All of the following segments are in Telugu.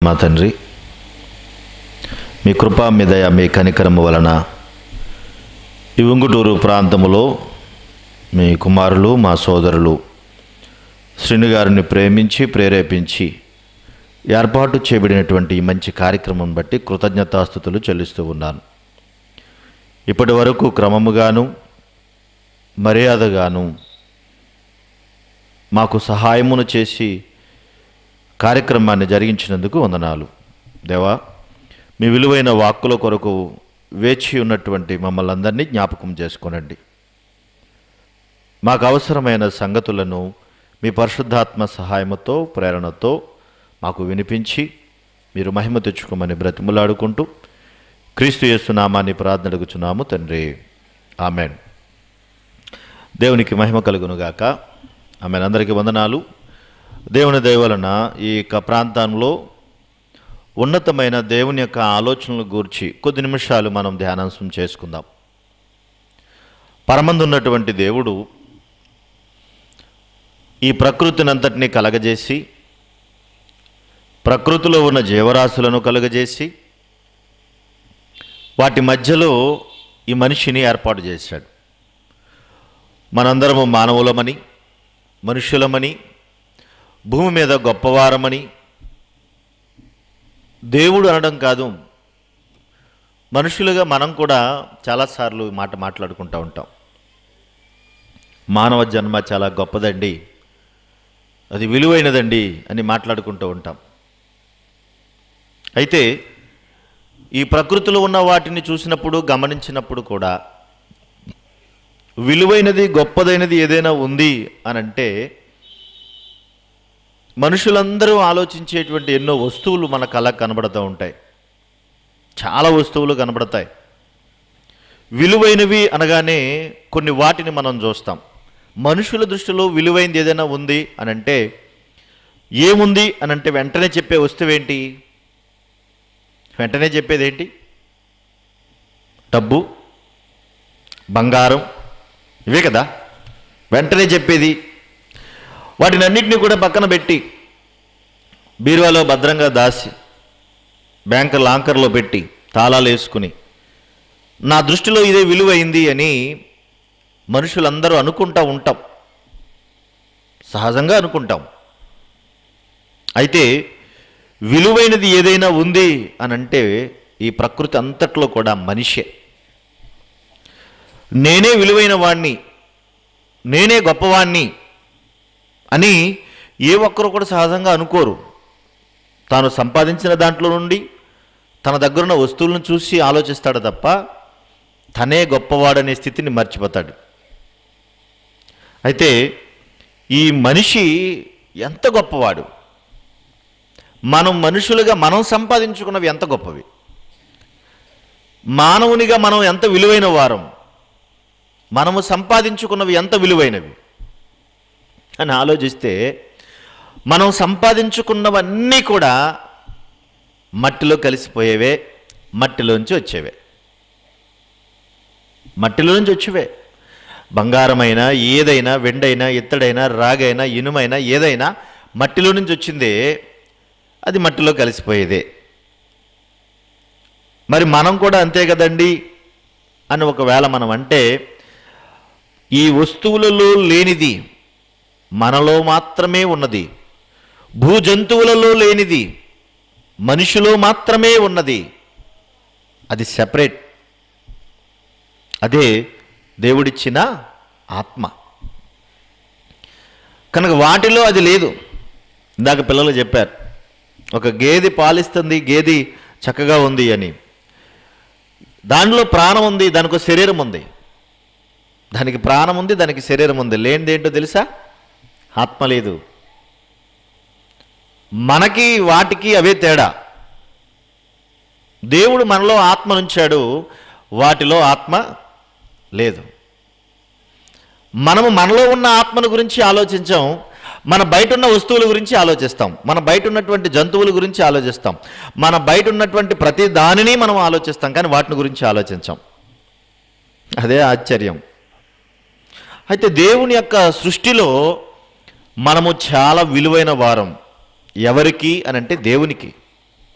మా తండ్రి మీ కృపా మీ దయ మీ కనికరము వలన ఈ ఉంగుటూరు ప్రాంతములో మీ కుమారులు మా సోదరులు శ్రీను గారిని ప్రేమించి ప్రేరేపించి ఏర్పాటు చేయబడినటువంటి ఈ మంచి కార్యక్రమం బట్టి కృతజ్ఞతాస్థుతులు చెల్లిస్తూ ఉన్నాను ఇప్పటి వరకు క్రమముగాను మర్యాదగాను మాకు సహాయమును చేసి కార్యక్రమాన్ని జరిగించినందుకు వందనాలు దేవా మీ విలువైన వాక్కుల కొరకు వేచి ఉన్నటువంటి మమ్మల్ని అందరినీ జ్ఞాపకం చేసుకోనండి మాకు అవసరమైన సంగతులను మీ పరిశుద్ధాత్మ సహాయముతో ప్రేరణతో మాకు వినిపించి మీరు మహిమ తెచ్చుకోమని బ్రతిములాడుకుంటూ క్రీస్తు యేసునామాన్ని ప్రార్థన అడుగుచున్నాము తండ్రి ఆమెన్ దేవునికి మహిమ కలుగునుగాక ఆమె అందరికీ వందనాలు దేవుని దయ వలన ఈ యొక్క ప్రాంతంలో ఉన్నతమైన దేవుని యొక్క ఆలోచనలు గూర్చి కొద్ది నిమిషాలు మనం ధ్యానాంశం చేసుకుందాం పరమందు ఉన్నటువంటి దేవుడు ఈ ప్రకృతినంతటినీ కలగజేసి ప్రకృతిలో ఉన్న జీవరాశులను కలుగజేసి వాటి మధ్యలో ఈ మనిషిని ఏర్పాటు చేశాడు మనందరము మానవులమని మనుషులమని భూమి మీద గొప్పవారమని దేవుడు అనడం కాదు మనుషులుగా మనం కూడా చాలాసార్లు ఈ మాట మాట్లాడుకుంటూ ఉంటాం మానవ జన్మ చాలా గొప్పదండి అది విలువైనదండి అని మాట్లాడుకుంటూ ఉంటాం అయితే ఈ ప్రకృతిలో ఉన్న వాటిని చూసినప్పుడు గమనించినప్పుడు కూడా విలువైనది గొప్పదైనది ఏదైనా ఉంది అని అంటే మనుషులందరూ ఆలోచించేటువంటి ఎన్నో వస్తువులు మన కళ్ళకు కనబడుతూ ఉంటాయి చాలా వస్తువులు కనబడతాయి విలువైనవి అనగానే కొన్ని వాటిని మనం చూస్తాం మనుషుల దృష్టిలో విలువైనది ఏదైనా ఉంది అని అంటే ఏముంది అని అంటే వెంటనే చెప్పే వస్తువు ఏంటి వెంటనే చెప్పేది ఏంటి డబ్బు బంగారం ఇవే కదా వెంటనే చెప్పేది వాటిని అన్నింటినీ కూడా పక్కన పెట్టి బీరువాలో భద్రంగా దాసి బ్యాంకు లాంకర్లో పెట్టి తాళాలు వేసుకుని నా దృష్టిలో ఇదే విలువైంది అని మనుషులందరూ అనుకుంటా ఉంటాం సహజంగా అనుకుంటాం అయితే విలువైనది ఏదైనా ఉంది అని అంటే ఈ ప్రకృతి అంతట్లో కూడా మనిషే నేనే విలువైన వాణ్ణి నేనే గొప్పవాణ్ణి అని ఏ ఒక్కరు కూడా సహజంగా అనుకోరు తాను సంపాదించిన దాంట్లో నుండి తన దగ్గరున్న వస్తువులను చూసి ఆలోచిస్తాడు తప్ప తనే గొప్పవాడనే స్థితిని మర్చిపోతాడు అయితే ఈ మనిషి ఎంత గొప్పవాడు మనం మనుషులుగా మనం సంపాదించుకున్నవి ఎంత గొప్పవి మానవునిగా మనం ఎంత విలువైన వారం మనము సంపాదించుకున్నవి ఎంత విలువైనవి అని ఆలోచిస్తే మనం సంపాదించుకున్నవన్నీ కూడా మట్టిలో కలిసిపోయేవే మట్టిలోంచి వచ్చేవే మట్టిలోంచి వచ్చేవే బంగారమైనా ఏదైనా వెండైనా ఇత్తడైనా రాగైనా ఇనుమైనా ఏదైనా మట్టిలో నుంచి వచ్చిందే అది మట్టిలో కలిసిపోయేదే మరి మనం కూడా అంతే కదండి అని ఒకవేళ మనం అంటే ఈ వస్తువులలో లేనిది మనలో మాత్రమే ఉన్నది భూజంతువులలో లేనిది మనిషిలో మాత్రమే ఉన్నది అది సెపరేట్ అదే దేవుడిచ్చిన ఆత్మ కనుక వాటిలో అది లేదు ఇందాక పిల్లలు చెప్పారు ఒక గేది పాలిస్తుంది గేది చక్కగా ఉంది అని దానిలో ప్రాణం ఉంది దానికి ఒక శరీరం ఉంది దానికి ప్రాణం ఉంది దానికి శరీరం ఉంది లేనిదేంటో తెలుసా ఆత్మ లేదు మనకి వాటికి అవే తేడా దేవుడు మనలో ఆత్మనుంచాడు వాటిలో ఆత్మ లేదు మనము మనలో ఉన్న ఆత్మను గురించి ఆలోచించాం మన బయట ఉన్న వస్తువుల గురించి ఆలోచిస్తాం మన బయట ఉన్నటువంటి జంతువుల గురించి ఆలోచిస్తాం మన బయట ఉన్నటువంటి ప్రతి దానిని మనం ఆలోచిస్తాం కానీ వాటిని గురించి ఆలోచించాం అదే ఆశ్చర్యం అయితే దేవుని యొక్క సృష్టిలో మనము చాలా విలువైన వారం ఎవరికి అని అంటే దేవునికి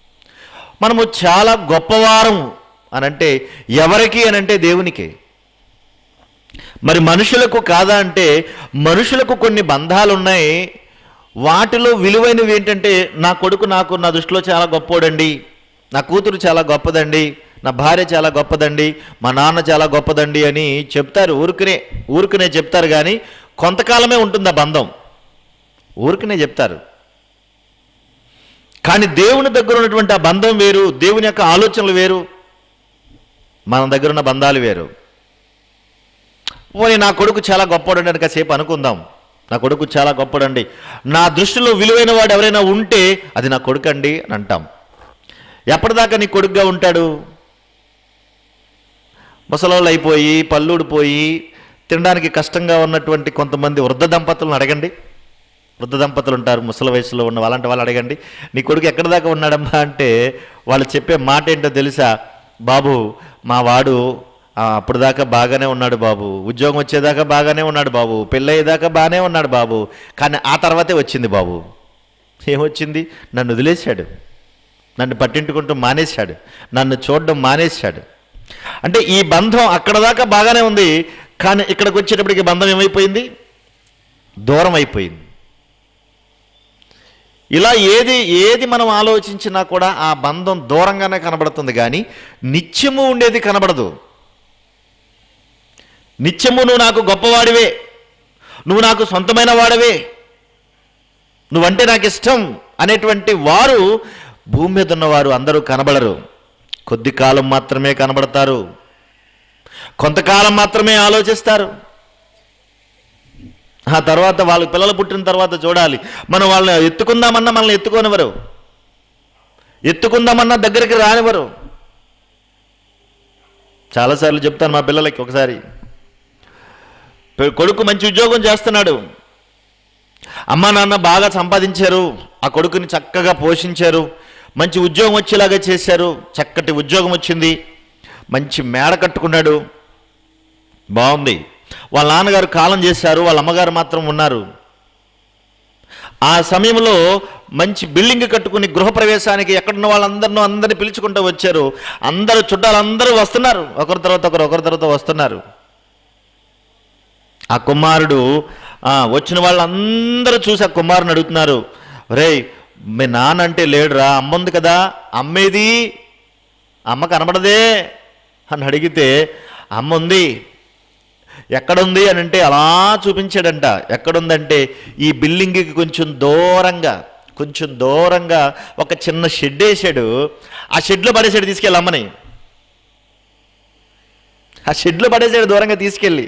మనము చాలా గొప్పవారం అని అంటే ఎవరికి అని అంటే దేవునికి మరి మనుషులకు కాదా అంటే మనుషులకు కొన్ని బంధాలు ఉన్నాయి వాటిలో విలువైనవి ఏంటంటే నా కొడుకు నాకు నా దృష్టిలో చాలా గొప్పోడండి నా కూతురు చాలా గొప్పదండి నా భార్య చాలా గొప్పదండి మా నాన్న చాలా గొప్పదండి అని చెప్తారు ఊరికనే ఊరికనే చెప్తారు కానీ కొంతకాలమే ఉంటుంది ఆ బంధం ఊరికనే చెప్తారు కానీ దేవుని దగ్గర ఉన్నటువంటి ఆ బంధం వేరు దేవుని యొక్క ఆలోచనలు వేరు మన దగ్గర ఉన్న బంధాలు వేరు పోనీ నా కొడుకు చాలా గొప్పవాడండి అని కాసేపు అనుకుందాం నా కొడుకు చాలా గొప్పడండి నా దృష్టిలో విలువైన వాడు ఎవరైనా ఉంటే అది నా కొడుకు అండి అని అంటాం ఎప్పటిదాకా నీ కొడుకుగా ఉంటాడు ముసలోళ్ళు అయిపోయి పల్లుడిపోయి తినడానికి కష్టంగా ఉన్నటువంటి కొంతమంది వృద్ధ దంపతులను అడగండి వృద్ధ దంపతులు ఉంటారు ముసలి వయసులో ఉన్న అలాంటి వాళ్ళు అడగండి నీ కొడుకు ఎక్కడి దాకా ఉన్నాడమ్మా అంటే వాళ్ళు చెప్పే మాట ఏంటో తెలుసా బాబు మా వాడు ఆ, అప్పుడు దాకా బాగానే ఉన్నాడు బాబు ఉద్యోగం వచ్చేదాకా బాగానే ఉన్నాడు బాబు పెళ్ళయ్యేదాకా బాగానే ఉన్నాడు బాబు కానీ ఆ తర్వాతే వచ్చింది బాబు ఏమొచ్చింది నన్ను వదిలేశాడు నన్ను పట్టించుకుంటూ మానేశాడు నన్ను చూడడం మానేశాడు అంటే ఈ బంధం అక్కడ దాకా బాగానే ఉంది కానీ ఇక్కడికి వచ్చేటప్పటికి బంధం ఏమైపోయింది దూరం అయిపోయింది ఇలా ఏది ఏది మనం ఆలోచించినా కూడా ఆ బంధం దూరంగానే కనబడుతుంది కానీ నిత్యము ఉండేది కనబడదు నిత్యము నువ్వు నాకు గొప్పవాడివే నువ్వు నాకు సొంతమైన వాడవే నువ్వంటే నాకు ఇష్టం అనేటువంటి వారు భూమి మీద ఉన్నవారు అందరూ కనబడరు కొద్ది కాలం మాత్రమే కనబడతారు కొంతకాలం మాత్రమే ఆలోచిస్తారు ఆ తర్వాత వాళ్ళ పిల్లలు పుట్టిన తర్వాత చూడాలి మనం వాళ్ళని ఎత్తుకుందామన్నా మనల్ని ఎత్తుకోనివ్వరు ఎత్తుకుందామన్నా దగ్గరికి రానివ్వరు చాలాసార్లు చెప్తాను మా పిల్లలకి ఒకసారి పె- కొడుకు మంచి ఉద్యోగం చేస్తున్నాడు అమ్మా నాన్న బాగా సంపాదించారు ఆ కొడుకుని చక్కగా పోషించారు మంచి ఉద్యోగం వచ్చేలాగా చేశారు చక్కటి ఉద్యోగం వచ్చింది మంచి మేడ కట్టుకున్నాడు బాగుంది వాళ్ళ నాన్నగారు కాలం చేశారు వాళ్ళ అమ్మగారు మాత్రం ఉన్నారు ఆ సమయంలో మంచి బిల్డింగ్ కట్టుకుని గృహప్రవేశానికి ఎక్కడున్న వాళ్ళందరినూ అందరిని పిలుచుకుంటూ వచ్చారు అందరూ చుట్టాలందరూ వస్తున్నారు ఒకరి తర్వాత ఒకరు ఒకరి తర్వాత వస్తున్నారు ఆ కుమారుడు ఆ, వచ్చిన వాళ్ళందరూ చూసి ఆ కుమారుని అడుగుతున్నారు రేయ్ మీ నాన్న అంటే లేడురా అమ్మ ఉంది కదా అమ్మేది అమ్మ కనబడదే అని అడిగితే అమ్మ ఉంది ఎక్కడుంది అని అంటే అలా చూపించాడంట ఎక్కడుందంటే ఈ బిల్డింగ్కి కొంచెం దూరంగా కొంచెం దూరంగా ఒక చిన్న షెడ్ వేసాడు ఆ షెడ్లో పడేసాడు తీసుకెళ్ళి అమ్మని ఆ షెడ్లో పడేసాడు దూరంగా తీసుకెళ్ళి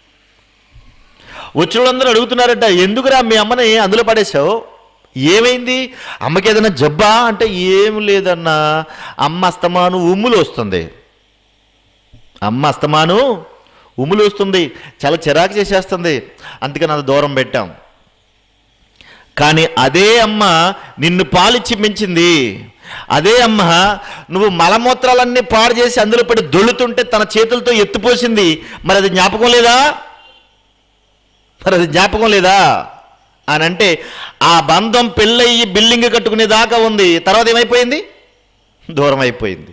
వచ్చిన వాళ్ళందరూ అడుగుతున్నారట ఎందుకురా మీ అమ్మని అందులో పడేశావు ఏమైంది అమ్మకి ఏదైనా జబ్బా అంటే ఏం లేదన్నా అమ్మ అస్తమాను ఉమ్ములు వస్తుంది అమ్మ అస్తమాను ఉమ్ములు వస్తుంది చాలా చిరాకు చేసేస్తుంది అందుకని అది దూరం పెట్టాం కానీ అదే అమ్మ నిన్ను పాలిచ్చి పెంచింది అదే అమ్మ నువ్వు మలమూత్రాలన్నీ పాడు చేసి అందులో పడి దొల్లుతుంటే తన చేతులతో ఎత్తుపోసింది మరి అది జ్ఞాపకం లేదా మరి అది జ్ఞాపకం లేదా అని అంటే ఆ బంధం పెళ్ళయి బిల్డింగ్ కట్టుకునే దాకా ఉంది తర్వాత ఏమైపోయింది దూరం అయిపోయింది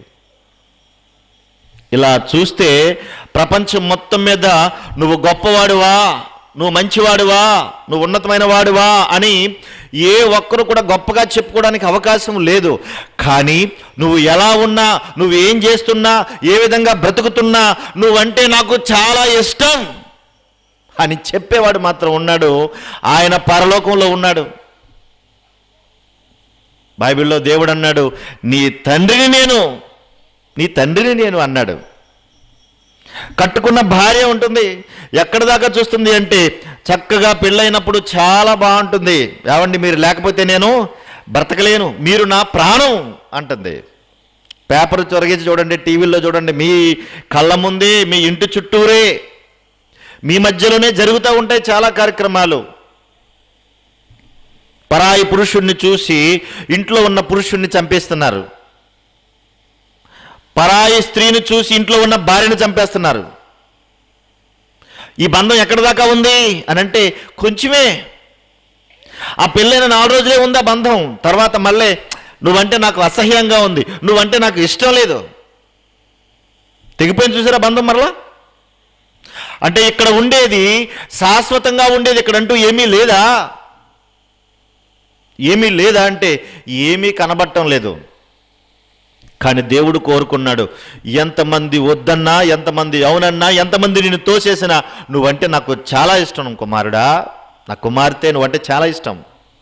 ఇలా చూస్తే ప్రపంచం మొత్తం మీద నువ్వు గొప్పవాడువా నువ్వు మంచివాడువా నువ్వు ఉన్నతమైన వాడువా అని ఏ ఒక్కరు కూడా గొప్పగా చెప్పుకోవడానికి అవకాశం లేదు కానీ నువ్వు ఎలా ఉన్నా నువ్వు ఏం చేస్తున్నా ఏ విధంగా బ్రతుకుతున్నా నువ్వంటే నాకు చాలా ఇష్టం అని చెప్పేవాడు మాత్రం ఉన్నాడు ఆయన పరలోకంలో ఉన్నాడు బైబిల్లో దేవుడు అన్నాడు నీ తండ్రిని నేను నీ తండ్రిని నేను అన్నాడు కట్టుకున్న భార్య ఉంటుంది ఎక్కడి దాకా చూస్తుంది అంటే చక్కగా పెళ్ళైనప్పుడు చాలా బాగుంటుంది ఏమండి మీరు లేకపోతే నేను బ్రతకలేను మీరు నా ప్రాణం అంటుంది పేపర్ చొరగించి చూడండి టీవీలో చూడండి మీ కళ్ళ ముందే మీ ఇంటి చుట్టూరే మీ మధ్యలోనే జరుగుతూ ఉంటాయి చాలా కార్యక్రమాలు పరాయి పురుషుణ్ణి చూసి ఇంట్లో ఉన్న పురుషుణ్ణి చంపేస్తున్నారు పరాయి స్త్రీని చూసి ఇంట్లో ఉన్న భార్యను చంపేస్తున్నారు ఈ బంధం ఎక్కడి దాకా ఉంది అని అంటే కొంచెమే ఆ పెళ్ళైన నాలుగు రోజులే ఉంది ఆ బంధం తర్వాత మళ్ళీ నువ్వంటే నాకు అసహ్యంగా ఉంది నువ్వంటే నాకు ఇష్టం లేదు తెగిపోయింది చూసారా బంధం మరలా అంటే ఇక్కడ ఉండేది శాశ్వతంగా ఉండేది ఇక్కడ అంటూ ఏమీ లేదా ఏమీ లేదా అంటే ఏమీ కనబడటం లేదు కానీ దేవుడు కోరుకున్నాడు ఎంతమంది వద్దన్నా ఎంతమంది అవునన్నా ఎంతమంది నిన్ను తోసేసినా నువ్వంటే నాకు చాలా ఇష్టం కుమారుడా నా కుమార్తె నువ్వంటే చాలా ఇష్టం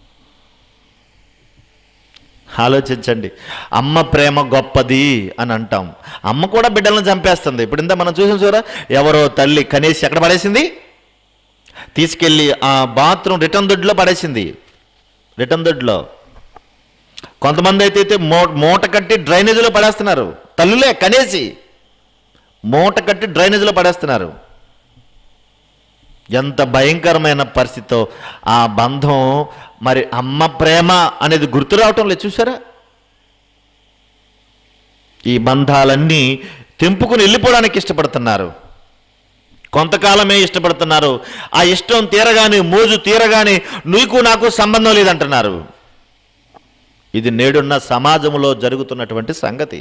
ఆలోచించండి అమ్మ ప్రేమ గొప్పది అని అంటాం అమ్మ కూడా బిడ్డలను చంపేస్తుంది ఇప్పుడు ఇంత మనం చూసాం చూరా ఎవరో తల్లి కనేసి ఎక్కడ పడేసింది తీసుకెళ్ళి ఆ బాత్రూమ్ రిటర్న్ దొడ్లో పడేసింది రిటర్న్ దొడ్లో కొంతమంది అయితే అయితే మో మూట కట్టి డ్రైనేజీలో పడేస్తున్నారు తల్లులే కనేసి మూట కట్టి డ్రైనేజీలో పడేస్తున్నారు ఎంత భయంకరమైన పరిస్థితితో ఆ బంధం మరి అమ్మ ప్రేమ అనేది గుర్తు రావటం లేదు చూసారా ఈ బంధాలన్నీ తెంపుకుని వెళ్ళిపోవడానికి ఇష్టపడుతున్నారు కొంతకాలమే ఇష్టపడుతున్నారు ఆ ఇష్టం తీరగానే మోజు తీరగానే నీకు నాకు సంబంధం లేదంటున్నారు ఇది నేడున్న సమాజంలో జరుగుతున్నటువంటి సంగతి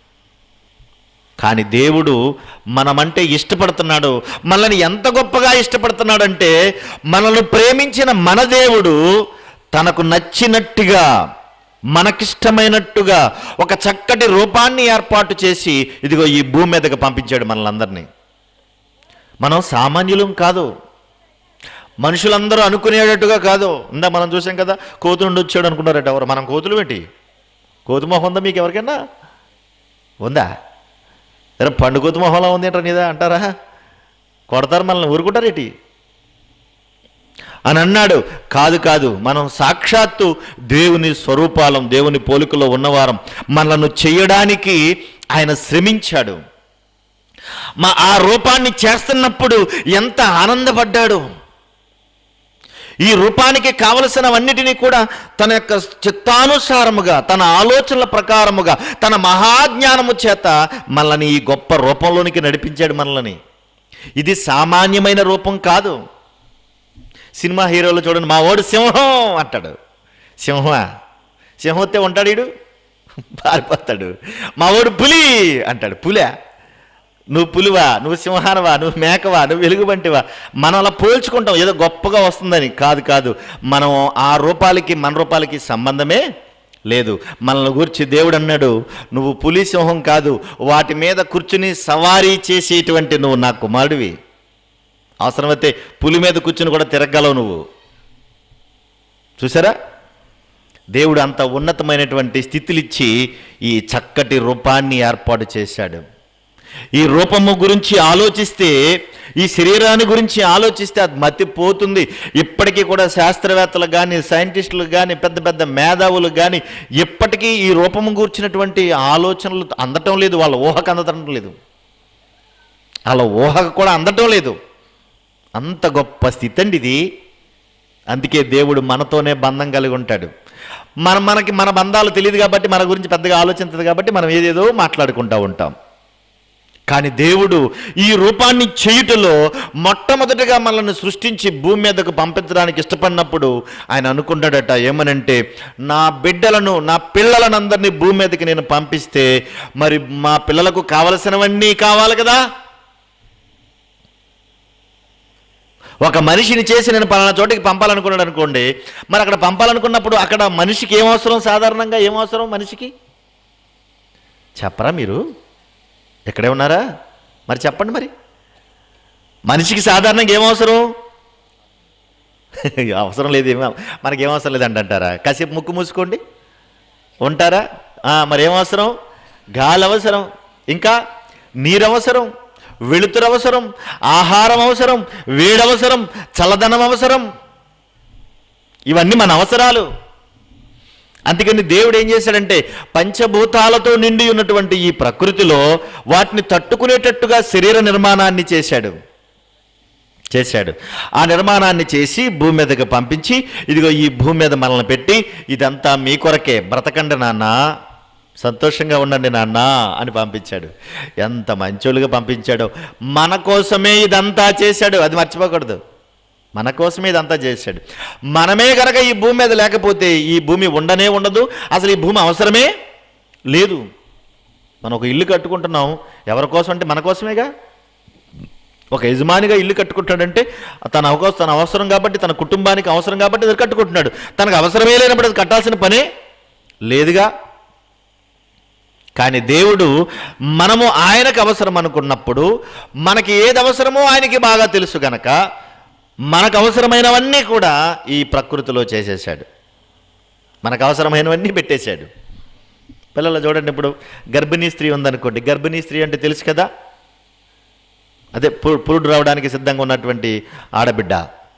కానీ దేవుడు మనమంటే ఇష్టపడుతున్నాడు మనల్ని ఎంత గొప్పగా ఇష్టపడుతున్నాడంటే మనల్ని ప్రేమించిన మన దేవుడు తనకు నచ్చినట్టుగా మనకిష్టమైనట్టుగా ఒక చక్కటి రూపాన్ని ఏర్పాటు చేసి ఇదిగో ఈ భూమి మీదకి పంపించాడు మనలందరినీ మనం సామాన్యులం కాదు మనుషులందరూ అనుకునేటట్టుగా కాదు ఇందా మనం చూసాం కదా కోతు నుండి వచ్చాడు అనుకున్నారట ఎవరు మనం కోతులు పెట్టి కోతు మొహం ఉందా మీకు ఎవరికైనా ఉందా సరే పండు కోతు మొహంలా ఉంది ఏంటో నీదా అంటారా కొడతారు మనల్ని ఊరుకుంటారేటి అని అన్నాడు కాదు కాదు మనం సాక్షాత్తు దేవుని స్వరూపాలం దేవుని పోలికలో ఉన్నవారం మనలను చేయడానికి ఆయన శ్రమించాడు మా ఆ రూపాన్ని చేస్తున్నప్పుడు ఎంత ఆనందపడ్డాడు ఈ రూపానికి కావలసినవన్నిటినీ కూడా తన యొక్క చిత్తానుసారముగా తన ఆలోచనల ప్రకారముగా తన మహాజ్ఞానము చేత మనల్ని ఈ గొప్ప రూపంలోనికి నడిపించాడు మనల్ని ఇది సామాన్యమైన రూపం కాదు సినిమా హీరోలు చూడండి మా వాడు సింహం అంటాడు సింహమా సింహం వస్తే ఉంటాడు వీడు పారిపోతాడు మా వాడు పులి అంటాడు పులే నువ్వు పులివా నువ్వు సింహానవా నువ్వు మేకవా నువ్వు వెలుగుబంటివా మనం అలా పోల్చుకుంటాం ఏదో గొప్పగా వస్తుందని కాదు కాదు మనం ఆ రూపాలకి మన రూపాలకి సంబంధమే లేదు మనల్ని గురించి దేవుడు అన్నాడు నువ్వు పులి సింహం కాదు వాటి మీద కూర్చుని సవారీ చేసేటువంటి నువ్వు నా కుమారుడివి అవసరమైతే పులి మీద కూర్చుని కూడా తిరగలవు నువ్వు చూసారా దేవుడు అంత ఉన్నతమైనటువంటి స్థితిలిచ్చి ఈ చక్కటి రూపాన్ని ఏర్పాటు చేశాడు ఈ రూపము గురించి ఆలోచిస్తే ఈ శరీరాన్ని గురించి ఆలోచిస్తే అది మతిపోతుంది ఇప్పటికీ కూడా శాస్త్రవేత్తలు కానీ సైంటిస్టులు కానీ పెద్ద పెద్ద మేధావులు కానీ ఇప్పటికీ ఈ రూపము గురించినటువంటి ఆలోచనలు అందటం లేదు వాళ్ళ ఊహకు అందటం లేదు వాళ్ళ ఊహకు కూడా అందటం లేదు అంత గొప్ప స్థితి అండి ఇది అందుకే దేవుడు మనతోనే బంధం కలిగి ఉంటాడు మన మనకి మన బంధాలు తెలియదు కాబట్టి మన గురించి పెద్దగా ఆలోచించదు కాబట్టి మనం ఏదేదో మాట్లాడుకుంటూ ఉంటాం కానీ దేవుడు ఈ రూపాన్ని చేయుటలో మొట్టమొదటిగా మనల్ని సృష్టించి భూమి మీదకు పంపించడానికి ఇష్టపడినప్పుడు ఆయన అనుకుంటాడట ఏమనంటే నా బిడ్డలను నా పిల్లలను అందరినీ భూమి మీదకి నేను పంపిస్తే మరి మా పిల్లలకు కావలసినవన్నీ కావాలి కదా ఒక మనిషిని చేసి నేను పలానా చోటికి పంపాలనుకున్నాడు అనుకోండి మరి అక్కడ పంపాలనుకున్నప్పుడు అక్కడ మనిషికి ఏం అవసరం సాధారణంగా ఏం అవసరం మనిషికి చెప్పరా మీరు ఎక్కడే ఉన్నారా మరి చెప్పండి మరి మనిషికి సాధారణంగా ఏం అవసరం అవసరం లేదు ఏమీ మనకి ఏం అవసరం లేదంట అంటారా కాసేపు ముక్కు మూసుకోండి ఉంటారా ఆ, మరి ఏం అవసరం గాలి అవసరం ఇంకా నీరు అవసరం వెలుతురు అవసరం ఆహారం అవసరం వేడవసరం చల్లదనం అవసరం ఇవన్నీ మన అవసరాలు అందుకని దేవుడు ఏం చేశాడంటే పంచభూతాలతో నిండి ఉన్నటువంటి ఈ ప్రకృతిలో వాటిని తట్టుకునేటట్టుగా శరీర నిర్మాణాన్ని చేశాడు చేశాడు ఆ నిర్మాణాన్ని చేసి భూమి మీదకి పంపించి ఇదిగో ఈ భూమి మీద మనల్ని పెట్టి ఇదంతా మీ కొరకే బ్రతకండి నాన్న సంతోషంగా ఉండండి నాన్న అని పంపించాడు ఎంత మంచోళ్ళుగా పంపించాడో మన కోసమే ఇదంతా చేశాడు అది మర్చిపోకూడదు మన కోసమే ఇదంతా చేశాడు మనమే గనక ఈ భూమి మీద లేకపోతే ఈ భూమి ఉండనే ఉండదు అసలు ఈ భూమి అవసరమే లేదు మనం ఒక ఇల్లు కట్టుకుంటున్నాం ఎవరి కోసం అంటే మన కోసమేగా ఒక యజమానిగా ఇల్లు కట్టుకుంటాడంటే తన అవకాశం తన అవసరం కాబట్టి తన కుటుంబానికి అవసరం కాబట్టి అది కట్టుకుంటున్నాడు తనకు అవసరమే లేనప్పుడు అది కట్టాల్సిన పనే లేదుగా కానీ దేవుడు మనము ఆయనకు అవసరం అనుకున్నప్పుడు మనకి ఏది అవసరమో ఆయనకి బాగా తెలుసు గనక మనకు అవసరమైనవన్నీ కూడా ఈ ప్రకృతిలో చేసేసాడు మనకు అవసరమైనవన్నీ పెట్టేశాడు పిల్లలు చూడండి ఇప్పుడు గర్భిణీ స్త్రీ ఉందనుకోండి గర్భిణీ స్త్రీ అంటే తెలుసు కదా అదే పు- పురుడు రావడానికి సిద్ధంగా ఉన్నటువంటి ఆడబిడ్డ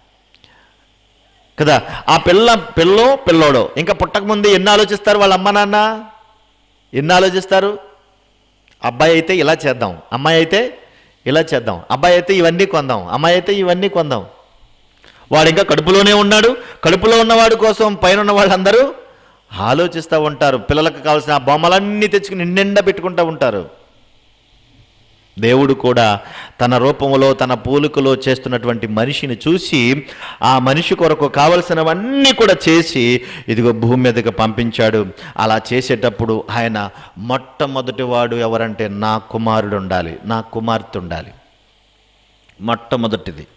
కదా ఆ పిల్ల పిల్లో పిల్లోడో ఇంకా పుట్టకముందే ఎన్ని ఆలోచిస్తారు వాళ్ళ అమ్మ నాన్న ఎన్ని ఆలోచిస్తారు అబ్బాయి అయితే ఇలా చేద్దాం అమ్మాయి అయితే ఇలా చేద్దాం అబ్బాయి అయితే ఇవన్నీ కొందాం అమ్మాయి అయితే ఇవన్నీ కొందాం వాడు ఇంకా కడుపులోనే ఉన్నాడు కడుపులో ఉన్నవాడు కోసం పైన ఉన్న వాళ్ళందరూ ఆలోచిస్తూ ఉంటారు పిల్లలకు కావాల్సిన ఆ బొమ్మలన్నీ తెచ్చుకుని నిండా పెట్టుకుంటూ ఉంటారు దేవుడు కూడా తన రూపములో తన పోలికలో చేస్తున్నటువంటి మనిషిని చూసి ఆ మనిషి కొరకు కావలసినవన్నీ కూడా చేసి ఇదిగో భూమి మీదకి పంపించాడు అలా చేసేటప్పుడు ఆయన మొట్టమొదటి వాడు ఎవరంటే నా కుమారుడు ఉండాలి నా కుమార్తె ఉండాలి మొట్టమొదటిది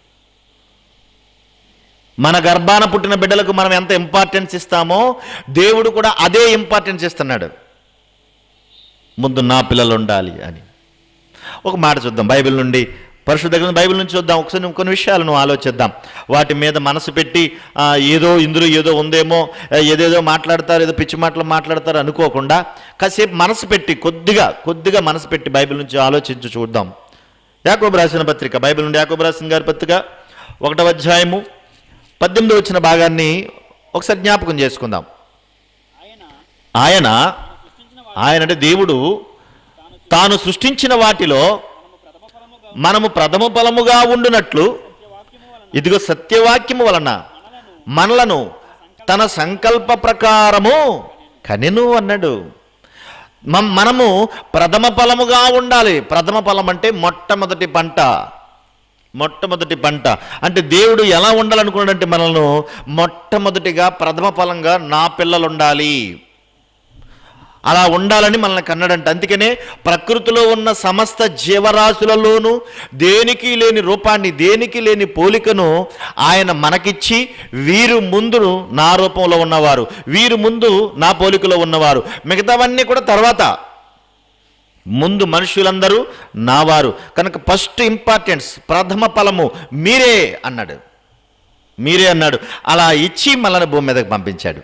మన గర్భాన పుట్టిన బిడ్డలకు మనం ఎంత ఇంపార్టెన్స్ ఇస్తామో దేవుడు కూడా అదే ఇంపార్టెన్స్ ఇస్తున్నాడు ముందు నా పిల్లలు ఉండాలి అని ఒక మాట చూద్దాం బైబిల్ నుండి పరిశుద్ధ గ్రంథం బైబిల్ నుంచి చూద్దాం ఒకసారి కొన్ని విషయాలను ఆలోచిద్దాం వాటి మీద మనసు పెట్టి ఆ, ఏదో ఇందులో ఏదో ఉందేమో ఆ, ఏదేదో మాట్లాడతారు ఏదో పిచ్చి మాటలు మాట్లాడతారు అనుకోకుండా కాసేపు మనసు పెట్టి కొద్దిగా కొద్దిగా మనసు పెట్టి బైబిల్ నుంచి ఆలోచించి చూద్దాం యాకోబు రాసిన పత్రిక బైబిల్ నుండి యాకోబు రాసిన గారి పత్రిక ఒకటవ అధ్యాయము పద్దెనిమిది వచ్చిన భాగాన్ని ఒకసారి జ్ఞాపకం చేసుకుందాం ఆయన ఆయన సృష్టించిన ఆయన అంటే దేవుడు తాను సృష్టించిన వాటిలో మనము ప్రథమ ఫలముగా ఉండునట్లు వాక్యము వలన ఇదిగో సత్యవాక్యము వలన మనలను తన సంకల్ప ప్రకారము కనెను అన్నాడు మం- మనము ప్రథమ ఫలముగా ఉండాలి ప్రథమ ఫలం అంటే మొట్టమొదటి పంట మొట్టమొదటి పంట అంటే దేవుడు ఎలా ఉండాలనుకున్నాడంటే మనల్ని మొట్టమొదటిగా ప్రథమ ఫలంగా నా పిల్లలు ఉండాలి అలా ఉండాలని మనల్ని కన్నాడంట అందుకనే ప్రకృతిలో ఉన్న సమస్త జీవరాశులలోనూ దేనికి లేని రూపాన్ని దేనికి లేని పోలికను ఆయన మనకిచ్చి వీరు ముందు నా రూపంలో ఉన్నవారు వీరు ముందు నా పోలికలో ఉన్నవారు మిగతావన్నీ కూడా తర్వాత ముందు మనుషులందరూ నావారు కనుక ఫస్ట్ ఇంపార్టెన్స్ ప్రథమ ఫలము మీరే అన్నాడు మీరే అన్నాడు అలా ఇచ్చి మనల్ని భూమి మీదకి పంపించాడు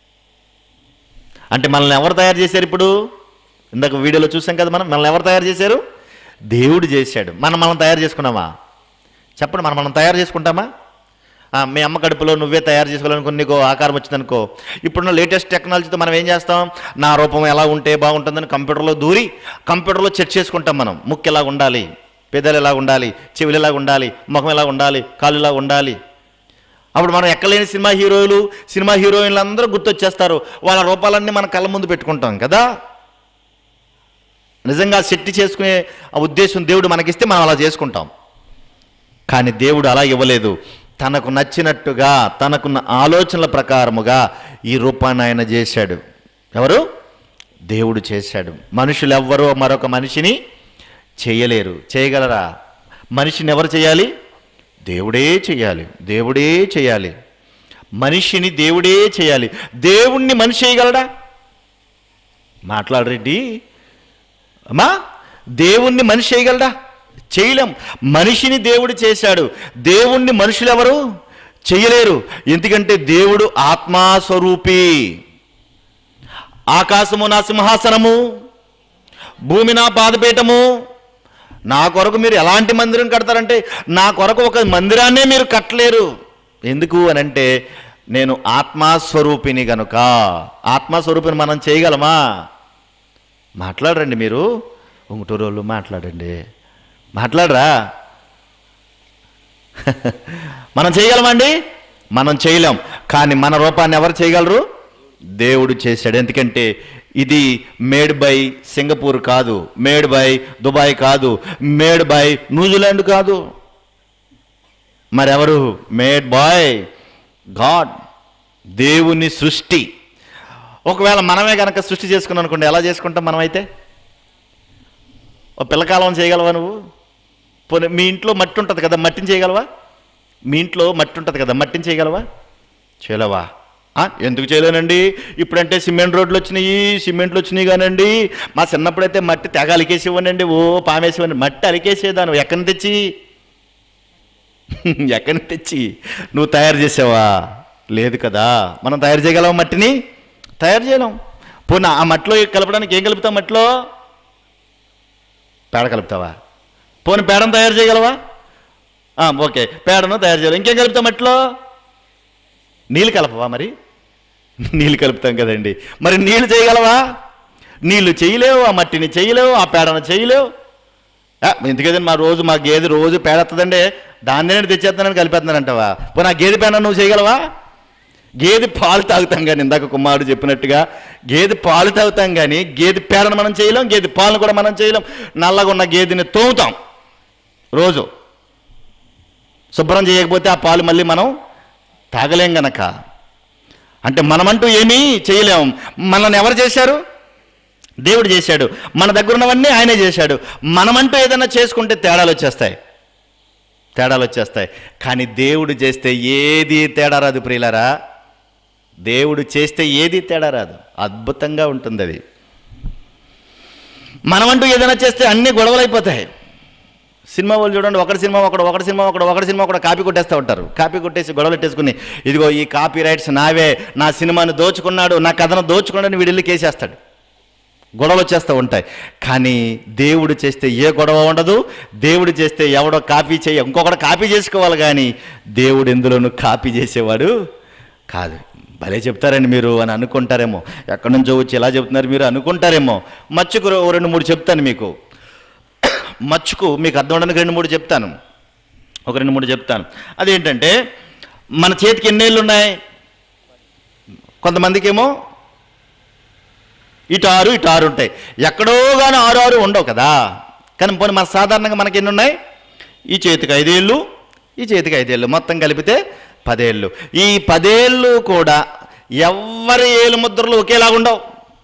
అంటే మనల్ని ఎవరు తయారు చేశారు ఇప్పుడు ఇందాక వీడియోలో చూసాం కదా మనం మనల్ని ఎవరు తయారు చేశారు దేవుడు చేశాడు మనం మనం తయారు చేసుకున్నామా చెప్పండి మనం మనం తయారు చేసుకుంటామా ఆ, మీ అమ్మ కడుపులో నువ్వే తయారు చేసుకోవాలనుకో నీకు ఆకారం వచ్చిందనుకో ఇప్పుడున్న లేటెస్ట్ టెక్నాలజీతో మనం ఏం చేస్తాం నా రూపం ఎలా ఉంటే బాగుంటుందని కంప్యూటర్లో దూరి కంప్యూటర్లో చెక్ చేసుకుంటాం మనం ముక్కు ఎలా ఉండాలి పెదలు ఎలా ఉండాలి చెవులు ఎలా ఉండాలి ముఖం ఎలా ఉండాలి కాళ్ళు ఎలా ఉండాలి అప్పుడు మనం ఎక్కలేని సినిమా హీరోలు సినిమా హీరోయిన్లు అందరూ గుర్తొచ్చేస్తారు వాళ్ళ రూపాలన్నీ మన కళ్ళ ముందు పెట్టుకుంటాం కదా నిజంగా సెట్టి చేసుకునే ఆ ఉద్దేశం దేవుడు మనకిస్తే మనం అలా చేసుకుంటాం కానీ దేవుడు అలా ఇవ్వలేదు తనకు నచ్చినట్టుగా తనకున్న ఆలోచనల ప్రకారముగా ఈ రూపాన్ని ఆయన చేశాడు ఎవరు దేవుడు చేశాడు మనుషులు ఎవ్వరూ మరొక మనిషిని చేయలేరు చేయగలరా మనిషిని ఎవరు చేయాలి దేవుడే చేయాలి దేవుడే చేయాలి మనిషిని దేవుడే చేయాలి దేవుణ్ణి మనిషి చేయగలడా మాట్లాడరెడ్డి అమ్మా దేవుణ్ణి మనిషి చేయగలడా చేయలేం మనిషిని దేవుడు చేశాడు దేవుణ్ణి మనుషులు ఎవరు చేయలేరు ఎందుకంటే దేవుడు ఆత్మాస్వరూపి ఆకాశము నా సింహాసనము భూమి నా పాదపీఠము నా కొరకు మీరు ఎలాంటి మందిరం కడతారంటే నా కొరకు ఒక మందిరాన్నే మీరు కట్టలేరు ఎందుకు అని అంటే నేను ఆత్మస్వరూపిని గనుక ఆత్మస్వరూపిని మనం చేయగలమా మాట్లాడరండి మీరు ఉంగుటూరు వాళ్ళు మాట్లాడండి మాట్లాడరా మనం చేయగలమండి మనం చేయలేం కానీ మన రూపాన్ని ఎవరు చేయగలరు దేవుడు చేశాడు ఎందుకంటే ఇది మేడ్ బై సింగపూర్ కాదు మేడ్ బై దుబాయ్ కాదు మేడ్ బై న్యూజిలాండ్ కాదు మరెవరు మేడ్ బాయ్ గాడ్ దేవుని సృష్టి ఒకవేళ మనమే కనుక సృష్టి చేసుకున్నాం అనుకోండి ఎలా చేసుకుంటాం మనమైతే ఓ పిల్లకాలం చేయగలవా నువ్వు పోనీ మీ ఇంట్లో మట్టి ఉంటుంది కదా మట్టిని చేయగలవా మీ ఇంట్లో మట్టి ఉంటుంది కదా మట్టిని చేయగలవా చేయలేవా ఆ, ఎందుకు చేయలేనండి ఇప్పుడంటే సిమెంట్ రోడ్లు వచ్చినాయి సిమెంట్లు వచ్చినాయి కానండి మా చిన్నప్పుడైతే మట్టి తెగ అలికేసేవాడినండి ఓ పామేసేవాడిని మట్టి అలికేసేదాను ఎక్కడి నుంచి తెచ్చి ఎక్కడి నుంచి తెచ్చి నువ్వు తయారు చేసావా లేదు కదా మనం తయారు చేయగలం మట్టిని తయారు చేయలేం పోనీ ఆ మట్టిలో కలపడానికి ఏం కలుపుతాం మట్టిలో పేడ కలుపుతావా పోనీ పేడను తయారు చేయగలవా ఆ, ఓకే పేడను తయారు చేయలేం ఇంకేం కలుపుతాం మట్టిలో నీళ్ళు కలపవా మరి నీళ్ళు కలుపుతాం కదండి మరి నీళ్ళు చేయగలవా నీళ్ళు చేయలేవు ఆ మట్టిని చేయలేవు ఆ పేడను చేయలేవు ఆ, ఎందుకదండి మా రోజు మా గేదె రోజు పేడెత్తదండి దాన్ని నేను తెచ్చేస్తానని కలిపేస్తున్నానంటావా పోనీ ఆ గేదె పేడ నువ్వు చేయగలవా గేదె పాలు తాగుతాం కానీ ఇందాక కుమారుడు చెప్పినట్టుగా గేదె పాలు తాగుతాం కానీ గేదె పేడను మనం చేయలేం గేదె పాలను కూడా మనం చేయలేం నల్లగా ఉన్న గేదెని తోముతాం రోజు శుభ్రం చేయకపోతే ఆ పాలు మళ్ళీ మనం తాగలేం గనక అంటే మనమంటూ ఏమీ చేయలేం మనల్ని ఎవరు చేశారు దేవుడు చేశాడు మన దగ్గర ఉన్నవన్నీ ఆయనే చేశాడు మనమంటూ ఏదైనా చేసుకుంటే తేడాలు వచ్చేస్తాయి తేడాలు వచ్చేస్తాయి కానీ దేవుడు చేస్తే ఏది తేడా రాదు ప్రియులరా దేవుడు చేస్తే ఏది తేడా రాదు అద్భుతంగా ఉంటుంది అది మనమంటూ ఏదైనా చేస్తే అన్ని గొడవలు అయిపోతాయి సినిమా వాళ్ళు చూడండి ఒకటి సినిమా ఒకడు ఒకటి సినిమా ఒకడు ఒకటి సినిమా ఒకడు కాపీ కొట్టేస్తూ ఉంటారు కాపీ కొట్టేసి గొడవలు పెట్టేసుకుని ఇదిగో ఈ కాపీ రైట్స్ నావే నా సినిమాని దోచుకున్నాడు నా కథను దోచుకున్నాడని వీడిల్లి కేసేస్తాడు గొడవలు వచ్చేస్తూ ఉంటాయి కానీ దేవుడు చేస్తే ఏ గొడవ ఉండదు దేవుడు చేస్తే ఎవడో కాపీ చేయ ఇంకొకటి కాపీ చేసుకోవాలి కానీ దేవుడు ఎందులోనూ కాపీ చేసేవాడు కాదు భలే చెప్తారండి మీరు అని అనుకుంటారేమో ఎక్కడి నుంచో వచ్చి ఎలా చెప్తున్నారు మీరు అనుకుంటారేమో మచ్చుకు ఓ రెండు మూడు చెప్తాను మీకు మచ్చుకు మీకు అర్థం అవడానికి రెండు మూడు చెప్తాను ఒక రెండు మూడు చెప్తాను అదేంటంటే మన చేతికి ఎన్నేళ్ళు ఉన్నాయి కొంతమందికి ఏమో ఇటు ఆరు ఇటు ఆరు ఉంటాయి ఎక్కడో కానీ ఆరు ఆరు ఉండవు కదా కానీ పోనీ మన సాధారణంగా మనకి ఎన్ని ఉన్నాయి ఈ చేతికి ఐదేళ్ళు ఈ చేతికి ఐదేళ్ళు మొత్తం కలిపితే పదేళ్ళు ఈ పదేళ్ళు కూడా ఎవరి ఏలు ముద్రలు ఒకేలా ఉండవు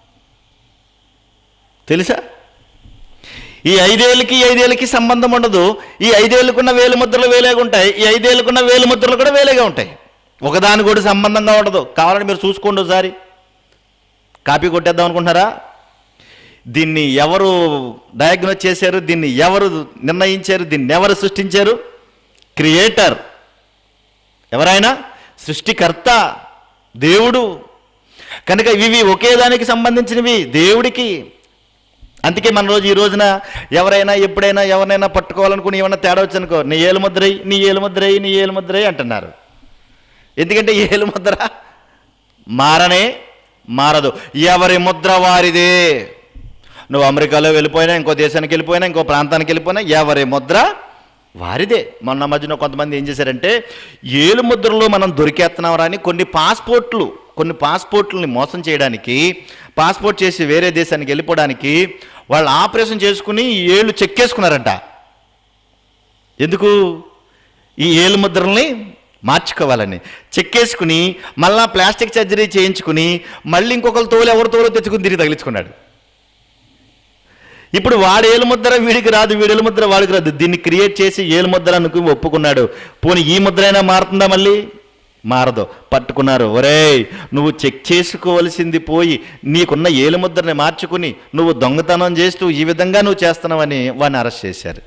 తెలుసా ఈ ఐదేళ్ళకి ఈ ఐదేళ్ళకి సంబంధం ఉండదు ఈ ఐదేళ్ళకున్న వేలు ముద్రలు వేలేగా ఉంటాయి ఈ ఐదేళ్ళకున్న వేలు ముద్రలు కూడా వేలేగా ఉంటాయి ఒకదాని కూడా సంబంధంగా ఉండదు కావాలని మీరు చూసుకోండి ఒకసారి కాపీ కొట్టేద్దాం అనుకుంటున్నారా దీన్ని ఎవరు డయాగ్నోస్ చేశారు దీన్ని ఎవరు నిర్ణయించారు దీన్ని ఎవరు సృష్టించారు క్రియేటర్ ఎవరైనా సృష్టికర్త దేవుడు కనుక ఇవి ఒకే దానికి సంబంధించినవి దేవుడికి అందుకే మన రోజు ఈ రోజున ఎవరైనా ఎప్పుడైనా ఎవరినైనా పట్టుకోవాలనుకుని ఏమన్నా తేడా వచ్చనుకో నీ ఏలు ముద్రై నీ ఏలు ముద్రై నీ ఏలు ముద్రై అంటున్నారు ఎందుకంటే ఈ ఏలు ముద్ర మారనే మారదు ఎవరి ముద్ర వారిదే నువ్వు అమెరికాలో వెళ్ళిపోయినా ఇంకో దేశానికి వెళ్ళిపోయినా ఇంకో ప్రాంతానికి వెళ్ళిపోయినా ఎవరి ముద్ర వారిదే మొన్న మధ్యన కొంతమంది ఏం చేశారంటే ఏలు ముద్రలో మనం దొరికేస్తున్నాం అని కొన్ని పాస్పోర్ట్లు కొన్ని పాస్పోర్ట్లని మోసం చేయడానికి పాస్పోర్ట్ చేసి వేరే దేశానికి వెళ్ళిపోవడానికి వాళ్ళు ఆపరేషన్ చేసుకుని ఈ ఏళ్ళు చెక్కేసుకున్నారంట ఎందుకు ఈ ఏలు ముద్రల్ని మార్చుకోవాలని చెక్కేసుకుని మళ్ళా ప్లాస్టిక్ సర్జరీ చేయించుకుని మళ్ళీ ఇంకొకరు తోలు ఎవరు తోలు తెచ్చుకుని తిరిగి తగిలించుకున్నాడు ఇప్పుడు వాడు ఏలు ముద్ర వీడికి రాదు వీడి ఏలు ముద్ర వాడికి రాదు దీన్ని క్రియేట్ చేసి ఏలు ముద్ర అనుకుని ఒప్పుకున్నాడు పోనీ ఈ ముద్ర అయినా మారుతుందా మళ్ళీ మారదు పట్టుకున్నారు ఒరేయ్ నువ్వు చెక్ చేసుకోవలసింది పోయి నీకున్న ఏలు ముద్రని మార్చుకుని నువ్వు దొంగతనం చేస్తూ ఈ విధంగా నువ్వు చేస్తున్నావని వాడిని అరెస్ట్ చేశారు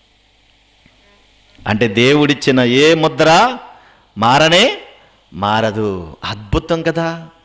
అంటే దేవుడిచ్చిన ఏ ముద్ర మారనే మారదు అద్భుతం కదా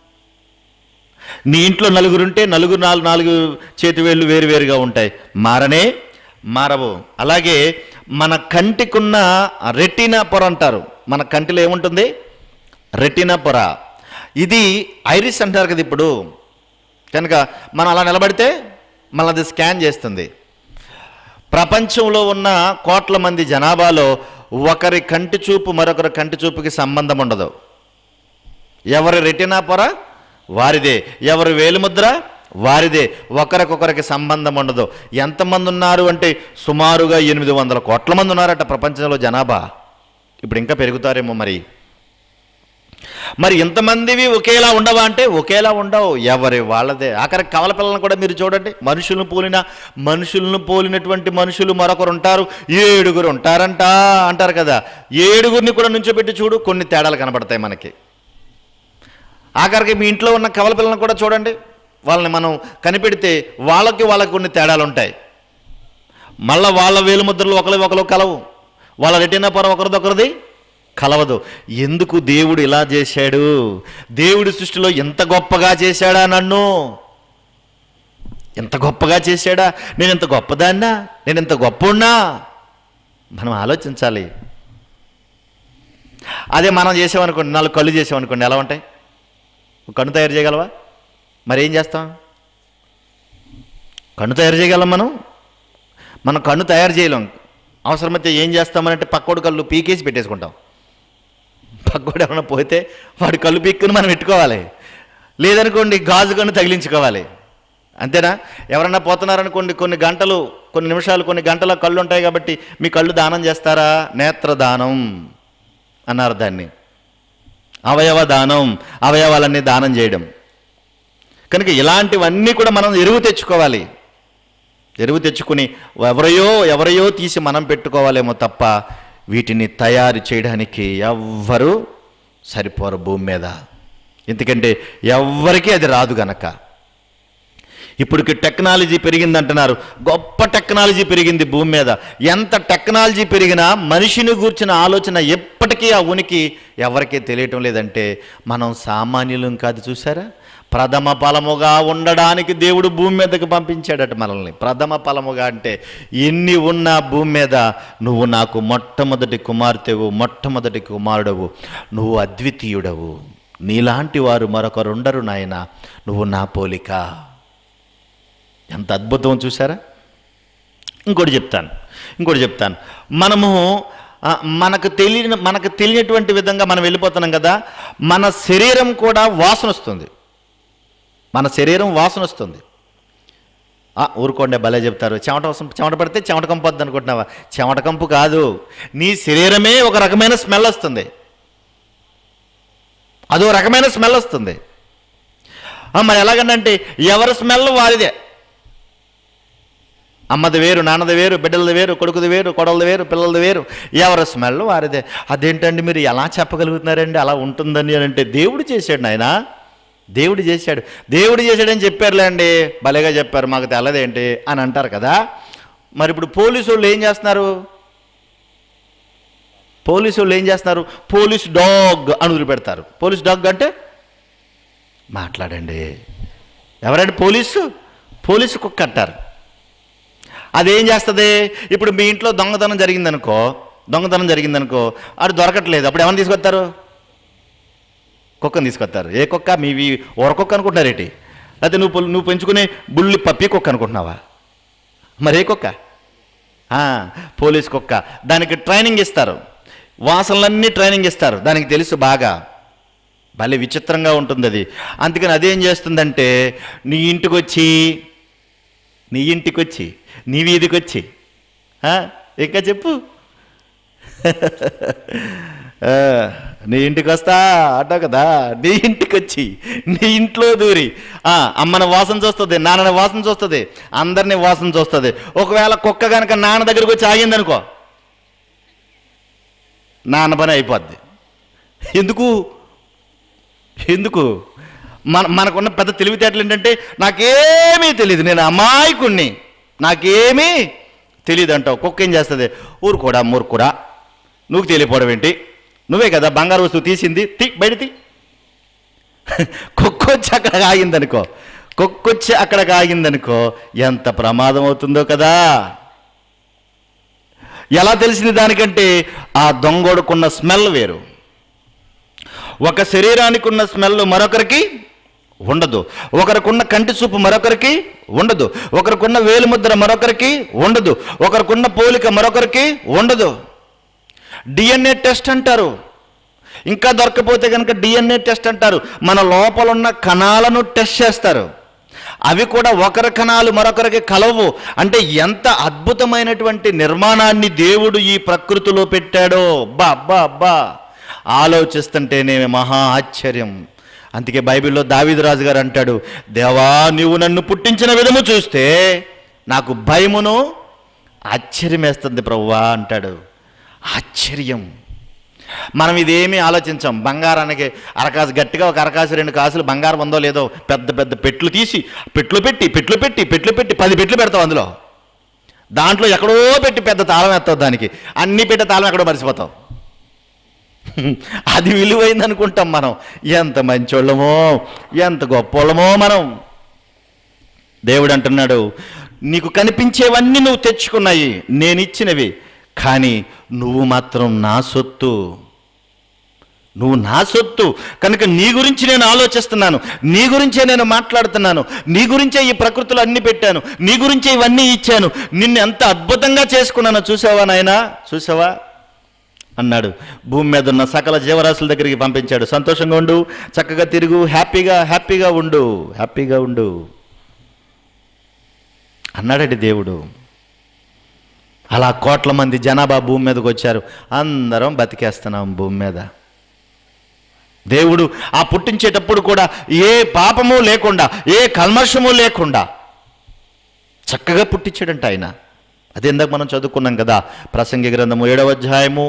నీ ఇంట్లో నలుగురుంటే నలుగురు నాలుగు నాలుగు చేతి వేళ్ళు వేరువేరుగా ఉంటాయి మారనే మారవు అలాగే మన కంటికున్న రెటీనా పొర అంటారు మన కంటిలో ఏముంటుంది రెటీనా పొర ఇది ఐరిస్ అంటారు కదా ఇప్పుడు కనుక మనం అలా నిలబడితే మన అది స్కాన్ చేస్తుంది ప్రపంచంలో ఉన్న కోట్ల మంది జనాభాలో ఒకరి కంటి చూపు మరొకరి కంటి చూపుకి సంబంధం ఉండదు ఎవరి రెటినా పొర వారిదే ఎవరి వేలిముద్ర వారిదే ఒకరికొకరికి సంబంధం ఉండదు ఎంతమంది ఉన్నారు అంటే సుమారుగా ఎనిమిది వందల కోట్ల మంది ఉన్నారట ప్రపంచంలో జనాభా ఇప్పుడు ఇంకా పెరుగుతారేమో మరి మరి ఇంతమందివి ఒకేలా ఉండవా అంటే ఒకేలా ఉండవు ఎవరి వాళ్ళదే ఆఖరి కవల పిల్లలను కూడా మీరు చూడండి మనుషులను పోలిన మనుషులను పోలినటువంటి మనుషులు మరొకరు ఉంటారు ఏడుగురు ఉంటారంట అంటారు కదా ఏడుగురిని కూడా నుంచోబెట్టి చూడు కొన్ని తేడాలు కనబడతాయి మనకి ఆఖరికి మీ ఇంట్లో ఉన్న కవల పిల్లలను కూడా చూడండి వాళ్ళని మనం కనిపెడితే వాళ్ళకి వాళ్ళకి కొన్ని తేడాలు ఉంటాయి మళ్ళా వాళ్ళ వేలుముద్రలు ఒకరి ఒకరు కలవు వాళ్ళ రెటీనా పొర ఒకరిదొకరిది కలవదు ఎందుకు దేవుడు ఇలా చేశాడు దేవుడి సృష్టిలో ఎంత గొప్పగా చేశాడా నన్ను ఎంత గొప్పగా చేశాడా నేను ఎంత గొప్పదాన్నా నేను ఎంత గొప్పన్నా మనం ఆలోచించాలి అదే మనం చేసామనుకోండి నాలుగు కళ్ళు చేసామనుకోండి ఎలా ఉంటాయి ఒక కన్ను తయారు చేయగలవా మరి ఏం చేస్తాం కన్ను తయారు చేయగలం మనం మనం కన్ను తయారు చేయలేం అవసరమైతే ఏం చేస్తామనంటే పక్కోడు కళ్ళు పీకేసి పెట్టేసుకుంటాం పక్కోడు ఏమైనా పోతే వాడి కళ్ళు పీక్కుని మనం పెట్టుకోవాలి లేదనుకోండి గాజు కన్ను తగిలించుకోవాలి అంతేనా ఎవరన్నా పోతున్నారనుకోండి కొన్ని గంటలు కొన్ని నిమిషాలు కొన్ని గంటల కళ్ళు ఉంటాయి కాబట్టి మీ కళ్ళు దానం చేస్తారా నేత్రదానం అన్నారు దాన్ని అవయవ దానం అవయవాలన్నీ దానం చేయడం కనుక ఇలాంటివన్నీ కూడా మనం ఎరువు తెచ్చుకోవాలి ఎరువు తెచ్చుకుని ఎవరయో ఎవరయో తీసి మనం పెట్టుకోవాలేమో తప్ప వీటిని తయారు చేయడానికి ఎవ్వరు సరిపోరు భూమి మీద ఎందుకంటే ఎవ్వరికీ అది రాదు గనక ఇప్పటికి టెక్నాలజీ పెరిగింది అంటున్నారు గొప్ప టెక్నాలజీ పెరిగింది భూమి మీద ఎంత టెక్నాలజీ పెరిగినా మనిషిని గూర్చిన ఆలోచన ఎప్పటికీ ఆ ఉనికి ఎవరికీ తెలియటం లేదంటే మనం సామాన్యులం కాదు చూసారా ప్రథమ ఫలముగా ఉండడానికి దేవుడు భూమి మీదకి పంపించాడట మనల్ని ప్రథమ ఫలముగా అంటే ఎన్ని ఉన్నా భూమి మీద నువ్వు నాకు మొట్టమొదటి కుమార్తెవు మొట్టమొదటి కుమారుడవు నువ్వు అద్వితీయుడవు నీలాంటి వారు మరొకరుండరు నాయన నువ్వు నా పోలిక ఎంత అద్భుతం చూసారా ఇంకోటి చెప్తాను ఇంకోటి చెప్తాను మనము ఆ, మనకు తెలియని మనకు తెలియనటువంటి విధంగా మనం వెళ్ళిపోతున్నాం కదా మన శరీరం కూడా వాసన వస్తుంది మన శరీరం వాసన వస్తుంది ఆ, ఊరుకోండి భలే చెప్తారు చెమట వసం- చెమట పడితే చెమట కంపు వద్దు అనుకుంటున్నావా చెమట కంపు కాదు నీ శరీరమే ఒక రకమైన స్మెల్ వస్తుంది అదో రకమైన స్మెల్ వస్తుంది ఆ, మరి ఎలాగంటే ఎవరి స్మెల్ వారిదే అమ్మది వేరు నాన్నది వేరు బిడ్డలది వేరు కొడుకుది వేరు కొడలది వేరు పిల్లలది వేరు ఎవరి స్మెల్ వారిదే అదేంటండి మీరు ఎలా చెప్పగలుగుతున్నారండి అలా ఉంటుందని అని అంటే దేవుడు చేశాడు నాయన దేవుడు చేశాడు దేవుడు చేశాడని చెప్పారులేండి భలేగా చెప్పారు మాకు తెల్లదేంటి అని అంటారు కదా మరి ఇప్పుడు పోలీసు వాళ్ళు ఏం చేస్తున్నారు పోలీసు వాళ్ళు ఏం చేస్తున్నారు పోలీస్ డాగ్ అని వదిలిపెడతారు పోలీస్ డాగ్ అంటే మాట్లాడండి ఎవరండి పోలీసు పోలీసు కుక్క అంటారు అదేం చేస్తుంది ఇప్పుడు మీ ఇంట్లో దొంగతనం జరిగిందనుకో దొంగతనం జరిగిందనుకో అది దొరకట్లేదు అప్పుడు ఏమైనా తీసుకొస్తారు కుక్కను తీసుకొస్తారు ఏ కుక్క మీవి ఊరకుక్క అనుకుంటున్నారేటి లేకపోతే నువ్వు పొల్- నువ్వు పెంచుకునే బుల్లి పప్పి కుక్క అనుకుంటున్నావా మరి ఏ కుక్క ఆ, పోలీస్ కుక్క దానికి ట్రైనింగ్ ఇస్తారు వాసనలన్నీ ట్రైనింగ్ ఇస్తారు దానికి తెలుసు బాగా భలే విచిత్రంగా ఉంటుంది అది అందుకని అదేం చేస్తుందంటే నీ ఇంటికి వచ్చి నీ ఇంటికి వచ్చి నీ వీధికి వచ్చి ఆ, ఇంకా చెప్పు ఆ, నీ ఇంటికి వస్తా అంటావు కదా నీ ఇంటికి వచ్చి నీ ఇంట్లో దూరి ఆ, అమ్మని వాసన చూస్తుంది నాన్నని వాసన చూస్తుంది అందరినీ వాసన చూస్తుంది ఒకవేళ కుక్క కనుక నాన్న దగ్గరికి వచ్చి ఆగిందనుకో నాన్న పని అయిపోద్ది ఎందుకు ఎందుకు మన మనకున్న పెద్ద తెలివితేటలు ఏంటంటే నాకేమీ తెలియదు నేను అమాయకుణ్ణి నాకేమీ తెలియదు అంటావు కుక్క ఏం చేస్తుంది ఊరుకోడా మూర్ఖుడా నువ్వు తెలియపోవడం ఏంటి నువ్వే కదా బంగారు వస్తువు తీసింది తీ బయట తీ కుక్కొచ్చి అక్కడ ఆగిందనుకో కుక్కొచ్చి అక్కడ ఆగిందనుకో ఎంత ప్రమాదం అవుతుందో కదా ఎలా తెలిసింది దానికంటే ఆ దొంగోడుకున్న స్మెల్ వేరు ఒక శరీరానికి ఉన్న స్మెల్ మరొకరికి ఉండదు ఒకరికున్న కంటి చూపు మరొకరికి ఉండదు ఒకరికున్న వేలుముద్ర మరొకరికి ఉండదు ఒకరికున్న పోలిక మరొకరికి ఉండదు డిఎన్ఏ టెస్ట్ అంటారు ఇంకా దొరకపోతే కనుక డిఎన్ఏ టెస్ట్ అంటారు మన లోపల ఉన్న కణాలను టెస్ట్ చేస్తారు అవి కూడా ఒకరి కణాలు మరొకరికి కలవు అంటే ఎంత అద్భుతమైనటువంటి నిర్మాణాన్ని దేవుడు ఈ ప్రకృతిలో పెట్టాడో అబ్బా అబ్బా అబ్బా ఆలోచిస్తుంటేనే మహా ఆశ్చర్యం అందుకే బైబిల్లో దావీదు రాజు గారు అంటాడు దేవా నువ్వు నన్ను పుట్టించిన విధము చూస్తే నాకు భయమును ఆశ్చర్యం వేస్తుంది ప్రవ్వా అంటాడు ఆశ్చర్యం మనం ఇదేమీ ఆలోచించాం బంగారానికి అరకాసు గట్టిగా ఒక అరకాసు రెండు కాసులు బంగారం ఉందో లేదో పెద్ద పెద్ద పెట్లు తీసి పెట్లు పెట్టి పెట్లు పెట్టి పెట్లు పెట్టి పది పెట్లు పెడతావు అందులో దాంట్లో ఎక్కడో పెట్టి పెద్ద తాళం ఎత్తావు దానికి అన్ని పెట్టే తాళం ఎక్కడో మర్చిపోతావు అది విలువైంది అనుకుంటాం మనం ఎంత మంచోళ్ళమో ఎంత గొప్పోళ్ళమో మనం దేవుడు అంటున్నాడు నీకు కనిపించేవన్నీ నువ్వు తెచ్చుకున్నాయి నేను ఇచ్చినవి కానీ నువ్వు మాత్రం నా సొత్తు నువ్వు నా సొత్తు కనుక నీ గురించి నేను ఆలోచిస్తున్నాను నీ గురించే నేను మాట్లాడుతున్నాను నీ గురించే ఈ ప్రకృతిలో అన్ని పెట్టాను నీ గురించే ఇవన్నీ ఇచ్చాను నిన్ను ఎంత అద్భుతంగా చేసుకున్నానో చూసావా నాయనా చూసావా అన్నాడు భూమి మీద ఉన్న సకల జీవరాశుల దగ్గరికి పంపించాడు సంతోషంగా ఉండు చక్కగా తిరుగు హ్యాపీగా హ్యాపీగా ఉండు హ్యాపీగా ఉండు అన్నాడండి దేవుడు అలా కోట్ల మంది జనాభా భూమి మీదకి వచ్చారు అందరం బతికేస్తున్నాం భూమి మీద దేవుడు ఆ పుట్టించేటప్పుడు కూడా ఏ పాపము లేకుండా ఏ కల్మషము లేకుండా చక్కగా పుట్టించాడంట ఆయన అది ఇందాక మనం చదువుకున్నాం కదా ప్రసంగి గ్రంథము ఏడవ అధ్యాయము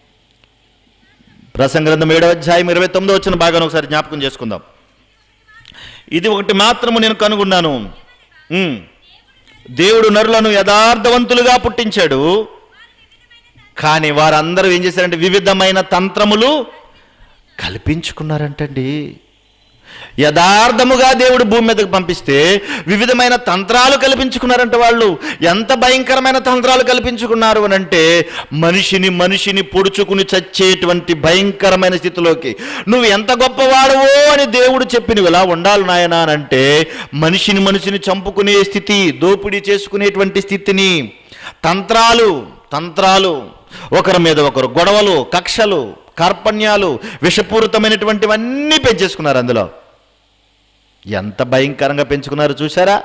ప్రసంగ గ్రంథం ఏడవ అధ్యాయం ఇరవై తొమ్మిదో వచ్చిన భాగాన్ని ఒకసారి జ్ఞాపకం చేసుకుందాం ఇది ఒకటి మాత్రము నేను కనుగొన్నాను ఉమ్. దేవుడు నరులను యథార్థవంతులుగా పుట్టించాడు కానీ వారందరూ ఏం చేశారంటే వివిధమైన తంత్రములు కల్పించుకున్నారంటండి యథార్థముగా దేవుడు భూమి మీదకి పంపిస్తే వివిధమైన తంత్రాలు కల్పించుకున్నారంట వాళ్ళు ఎంత భయంకరమైన తంత్రాలు కల్పించుకున్నారు అని అంటే మనిషిని మనిషిని పొడుచుకుని చచ్చేటువంటి భయంకరమైన స్థితిలోకి నువ్వు ఎంత గొప్పవాడవో అని దేవుడు చెప్పినవి ఇలా ఉండాలి నాయనా అని అంటే మనిషిని మనిషిని చంపుకునే స్థితి దోపిడీ చేసుకునేటువంటి స్థితిని తంత్రాలు తంత్రాలు ఒకరి మీద ఒకరు గొడవలు కక్షలు కార్పణ్యాలు విషపూరితమైనటువంటివన్నీ పెంచేసుకున్నారు అందులో ఎంత భయంకరంగా పెంచుకున్నారు చూసారా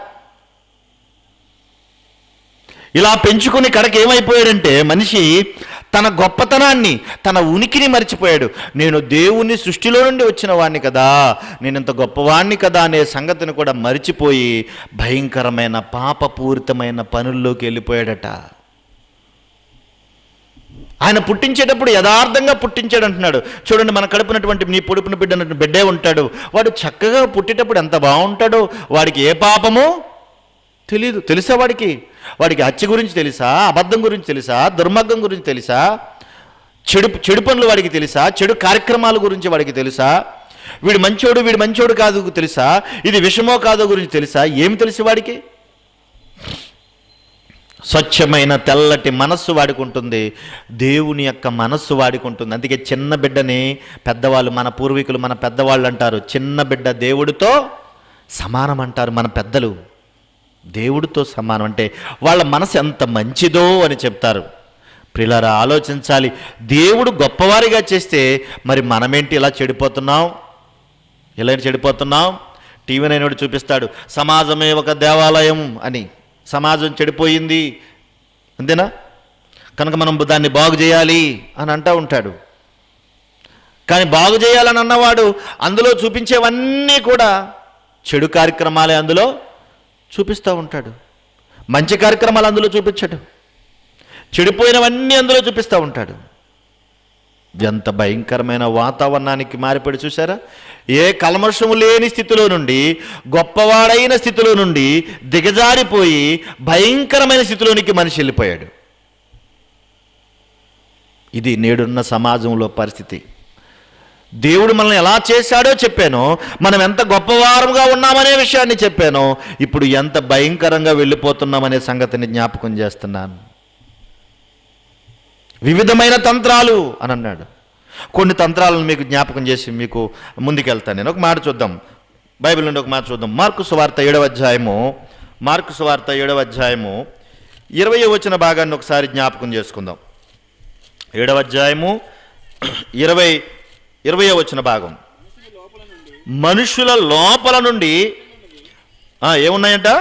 ఇలా పెంచుకుని కడకి ఏమైపోయాడంటే మనిషి తన గొప్పతనాన్ని తన ఉనికిని మర్చిపోయాడు నేను దేవుని సృష్టిలో నుండి వచ్చిన వాడిని కదా నేను ఇంత గొప్పవాణ్ణి కదా అనే సంగతిని కూడా మరిచిపోయి భయంకరమైన పాపపూరితమైన పనుల్లోకి వెళ్ళిపోయాడట ఆయన పుట్టించేటప్పుడు యథార్థంగా పుట్టించాడు అంటున్నాడు చూడండి మన కడుపునటువంటి నీ పొడుపున బిడ్డ అన్నటువంటి బిడ్డే ఉంటాడు వాడు చక్కగా పుట్టేటప్పుడు ఎంత బాగుంటాడో వాడికి ఏ పాపము తెలియదు తెలుసా వాడికి వాడికి హత్య గురించి తెలుసా అబద్ధం గురించి తెలుసా దుర్మార్గం గురించి తెలుసా చెడు చెడు పనులు వాడికి తెలుసా చెడు కార్యక్రమాల గురించి వాడికి తెలుసా వీడు మంచోడు వీడు మంచోడు కాదు తెలుసా ఇది విషమో కాదో గురించి తెలుసా ఏమి తెలుసు వాడికి స్వచ్ఛమైన తెల్లటి మనస్సు వాడుకుంటుంది దేవుని యొక్క మనస్సు వాడుకుంటుంది అందుకే చిన్న బిడ్డని పెద్దవాళ్ళు మన పూర్వీకులు మన పెద్దవాళ్ళు అంటారు చిన్న బిడ్డ దేవుడితో సమానం అంటారు మన పెద్దలు దేవుడితో సమానం అంటే వాళ్ళ మనసు ఎంత మంచిదో అని చెప్తారు ప్రిలారా ఆలోచించాలి దేవుడు గొప్పవారిగా చేస్తే మరి మనమేంటి ఇలా చెడిపోతున్నాం ఎలా చెడిపోతున్నాం టీవీ నైనోడు చూపిస్తాడు సమాజమే ఒక దేవాలయం అని సమాజం చెడిపోయింది అంతేనా కనుక మనం దాన్ని బాగు చేయాలి అని అంటూ ఉంటాడు కానీ బాగు చేయాలని అన్నవాడు అందులో చూపించేవన్నీ కూడా చెడు కార్యక్రమాలే అందులో చూపిస్తూ ఉంటాడు మంచి కార్యక్రమాలు అందులో చూపించడు చెడిపోయినవన్నీ అందులో చూపిస్తూ ఉంటాడు ఎంత భయంకరమైన వాతావరణానికి మారిపడి చూసారా ఏ కల్మషము లేని స్థితిలో నుండి గొప్పవాడైన స్థితిలో నుండి దిగజారిపోయి భయంకరమైన స్థితిలోనికి మనిషి వెళ్ళిపోయాడు ఇది నేడున్న సమాజంలో పరిస్థితి దేవుడు మనల్ని ఎలా చేశాడో చెప్పానో మనం ఎంత గొప్పవారంగా ఉన్నామనే విషయాన్ని చెప్పానో ఇప్పుడు ఎంత భయంకరంగా వెళ్ళిపోతున్నామనే సంగతిని జ్ఞాపకం చేస్తున్నాను వివిధమైన తంత్రాలు అని అన్నాడు కొన్ని తంత్రాలను మీకు జ్ఞాపకం చేసి మీకు ముందుకెళ్తాను నేను ఒక మాట చూద్దాం బైబిల్ నుండి ఒక మాట చూద్దాం మార్కు సువార్త ఏడవ అధ్యాయము మార్కు సువార్త ఏడవ అధ్యాయము ఇరవై వచ్చిన భాగాన్ని ఒకసారి జ్ఞాపకం చేసుకుందాం ఏడవ అధ్యాయము ఇరవై ఇరవై వచ్చిన భాగం మనుషుల లోపల నుండి ఆ, ఏమున్నాయంట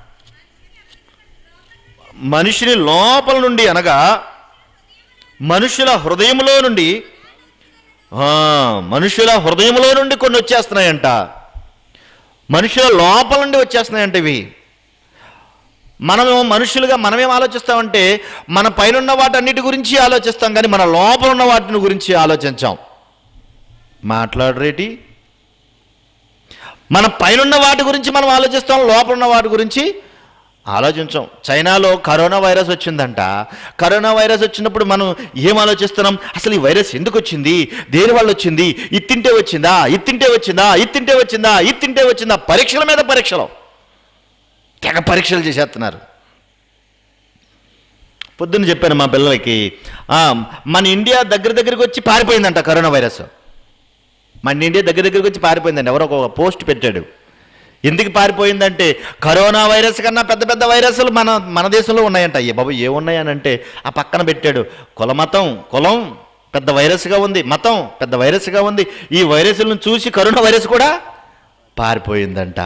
మనిషిని లోపల నుండి అనగా మనుషుల హృదయంలో నుండి ఆ, మనుషుల హృదయంలో నుండి కొన్ని వచ్చేస్తున్నాయంట మనుషుల లోపల నుండి వచ్చేస్తున్నాయంట ఇవి మనమేమో మనుషులుగా మనమేం ఆలోచిస్తామంటే మన పైన వాటన్నిటి గురించి ఆలోచిస్తాం కానీ మన లోపల ఉన్న వాటిని గురించి ఆలోచించాం మాట్లాడరేటి మన పైన వాటి గురించి మనం ఆలోచిస్తాం లోపల ఉన్న వాటి గురించి ఆలోచించాం చైనాలో కరోనా వైరస్ వచ్చిందంట కరోనా వైరస్ వచ్చినప్పుడు మనం ఏం ఆలోచిస్తున్నాం అసలు ఈ వైరస్ ఎందుకు వచ్చింది దేని వల్ల వచ్చింది ఇది తింటే వచ్చిందా ఇది తింటే వచ్చిందా ఇది తింటే వచ్చిందా ఇది తింటే వచ్చిందా పరీక్షల మీద పరీక్షలు తెగ పరీక్షలు చేసేస్తున్నారు పొద్దున్న చెప్పాను మా పిల్లలకి ఆ, మన ఇండియా దగ్గర దగ్గరికి వచ్చి పారిపోయిందంట కరోనా వైరస్ మన ఇండియా దగ్గర దగ్గరికి వచ్చి పారిపోయిందండి ఎవరో ఒక పోస్ట్ పెట్టాడు ఎందుకు పారిపోయిందంటే కరోనా వైరస్ కన్నా పెద్ద పెద్ద వైరస్లు మన మన దేశంలో ఉన్నాయంట అయ్యే బాబు ఏమున్నాయనంటే ఆ పక్కన పెట్టాడు కుల మతం కులం పెద్ద వైరస్గా ఉంది మతం పెద్ద వైరస్గా ఉంది ఈ వైరస్లను చూసి కరోనా వైరస్ కూడా పారిపోయిందంట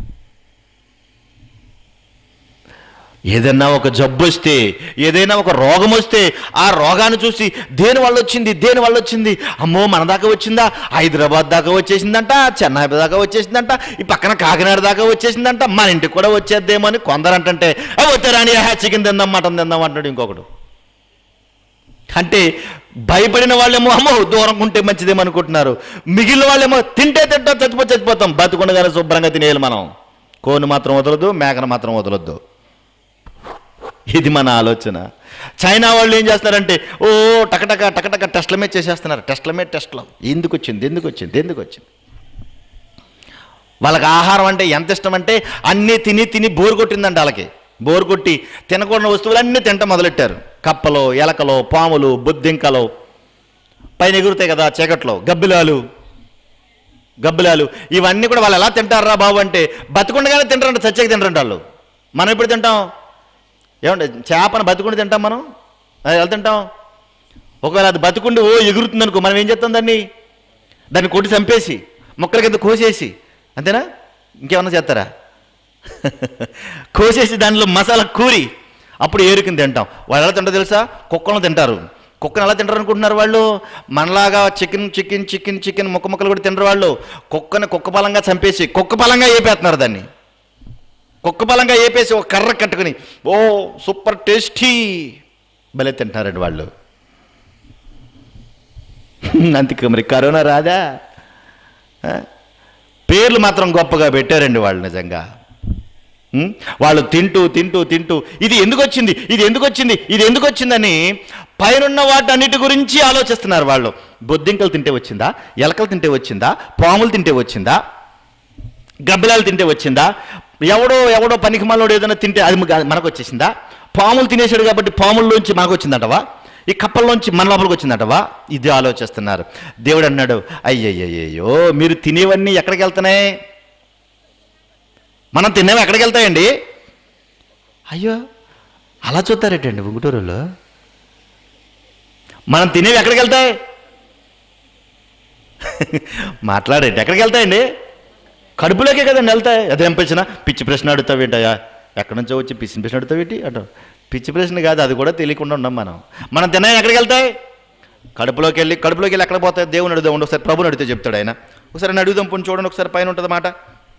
ఏదైనా ఒక జబ్బు వస్తే ఏదైనా ఒక రోగం వస్తే ఆ రోగాన్ని చూసి దేని వల్ల వచ్చింది దేని వల్ల వచ్చింది అమ్మో మన దాకా వచ్చిందా హైదరాబాద్ దాకా వచ్చేసిందంట చెన్నై దాకా వచ్చేసిందంట ఈ పక్కన కాకినాడ దాకా వచ్చేసిందంట మన ఇంటికి కూడా వచ్చేద్దేమో అని కొందరు అంటుంటే "ఏ, వద్దు రాని చికెన్ తిందాం మటన్ తిందాం అంటున్నాడు ఇంకొకడు అంటే భయపడిన వాళ్ళేమో అమ్మో దూరం ఉంటే మంచిదేమో అనుకుంటున్నారు మిగిలిన వాళ్ళేమో తింటే తింటా చచ్చిపో చచ్చిపోతాం బతుకుండగానే శుభ్రంగా తినేయాలి మనం కోను మాత్రం వదలొద్దు మేకను మాత్రం వదలొద్దు ఇది మన ఆలోచన చైనా వాళ్ళు ఏం చేస్తారంటే ఓ టకటక టకటక టెస్ట్ల మీద చేసేస్తున్నారు టెస్ట్ల మీద టెస్ట్లు ఎందుకు వచ్చింది ఎందుకు వచ్చింది ఎందుకు వచ్చింది వాళ్ళకి ఆహారం అంటే ఎంత ఇష్టం అంటే అన్నీ తిని తిని బోరు కొట్టిందంట వాళ్ళకి బోరు కొట్టి తినకూడని వస్తువులన్నీ తింట మొదలెట్టారు కప్పలు ఎలకలు పాములు బొద్దింకలు పైన ఎగురుతాయి కదా చీకట్లో గబ్బిలాలు గబ్బిలాలు ఇవన్నీ కూడా వాళ్ళు ఎలా తింటారా బాబు అంటే బతుకుండగానే తింటారంట చచ్చేకి తింటారంట వాళ్ళు మనం ఎప్పుడు తింటాం ఏమంటే చేపను బతుకుండి తింటాం మనం అది ఎలా తింటాం ఒకవేళ అది బతుకుండి ఓ ఎగురుతుంది అనుకో మనం ఏం చేస్తాం దాన్ని దాన్ని కొట్టి చంపేసి మొక్కల కింద కోసేసి అంతేనా ఇంకేమన్నా చేస్తారా కోసేసి దానిలో మసాలా కూరి అప్పుడు ఏరుకుని తింటాం వాళ్ళు ఎలా తింటారో తెలుసా కుక్కలను తింటారు కుక్కను ఎలా తింటారు అనుకుంటున్నారు వాళ్ళు మనలాగా చికెన్ చికెన్ చికెన్ చికెన్ ముక్క ముక్కలు కూడా తినరు వాళ్ళు కుక్కని కుక్క బలంగా చంపేసి కుక్క బలంగా ఏపేస్తున్నారు దాన్ని కుక్క బలంగా ఏపేసి ఒక కర్ర కట్టుకుని ఓ సూపర్ టేస్టీ భలే తింటున్నారండి వాళ్ళు అందుకే మరి కరోనా రాదా ఆ? పేర్లు మాత్రం గొప్పగా పెట్టారండి వాళ్ళు నిజంగా ఉం? వాళ్ళు తింటూ తింటూ తింటూ ఇది ఎందుకు వచ్చింది ఇది ఎందుకు వచ్చింది ఇది ఎందుకు వచ్చిందని పైనున్న వాటన్నిటి గురించి ఆలోచిస్తున్నారు వాళ్ళు బొద్దింకలు తింటే వచ్చిందా ఎలకలు తింటే వచ్చిందా పాములు తింటే వచ్చిందా గబ్బిలాలు తింటే వచ్చిందా ఎవడో ఎవడో పనికి మనోడు ఏదైనా తింటే అది మ- మనకు వచ్చేసిందా పాములు తినేసాడు కాబట్టి పాముల్లోంచి మనకు వచ్చిందంటవా ఈ కప్పల్లోంచి మన లోపలికి వచ్చిందంటవా ఇది ఆలోచిస్తున్నారు దేవుడు అన్నాడు అయ్యయ్యయ్యో మీరు తినేవన్నీ ఎక్కడికి వెళ్తున్నాయి మనం తినేవి ఎక్కడికి వెళ్తాయండి అయ్యో అలా చూస్తారేటండి ఉంగుటూరులో మనం తినేవి ఎక్కడికి వెళ్తాయి మాట్లాడేటి ఎక్కడికి వెళ్తాయండి కడుపులోకే కదండి వెళ్తాయి అదేం ప్రశ్న పిచ్చి ప్రశ్న అడుగుతావు ఏంటయ్యా ఎక్కడి నుంచో వచ్చి పిచ్చి ప్రశ్న అడుగుతావు ఏంటి అటు పిచ్చి ప్రశ్న కాదు అది కూడా తెలియకుండా ఉన్నాం మనం మనం తినే ఎక్కడికి వెళ్తాయి కడుపులోకి వెళ్ళి కడుపులోకి వెళ్ళి ఎక్కడ పోతాయి దేవుని అడుగుదాం ఉండు ఒకసారి ప్రభుని అడిగితే చెప్తాడు ఆయన ఒకసారి నన్ను అడుగుదాం పోనీ చూడండి ఒకసారి పైన ఉంటుంది మాట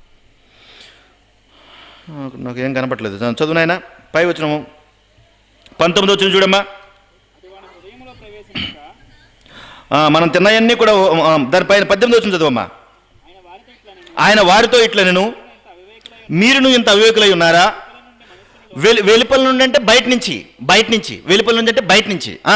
నాకు ఏం కనపట్లేదు చదువు నాయన పై వచ్చినాము పంతొమ్మిది వచ్చిన చూడమ్మా అది వాని హృదయంలో ప్రవేశించక ఆ, మనం తిన్నవన్నీ కూడా ఆ, దానిపైన పద్దెనిమిది వచ్చిన చదువమ్మా ఆయన వారితో ఇట్లా నేను ఆయన వారితో ఇట్లా నేను ఇంత అవివేకులై మీరును ఇంత అవివేకులై ఉన్నారా వెలి వెలుపల నుండి అంటే బయట నుంచి బయట నుంచి వెలుపల నుంచి అంటే బయట నుంచి ఆ.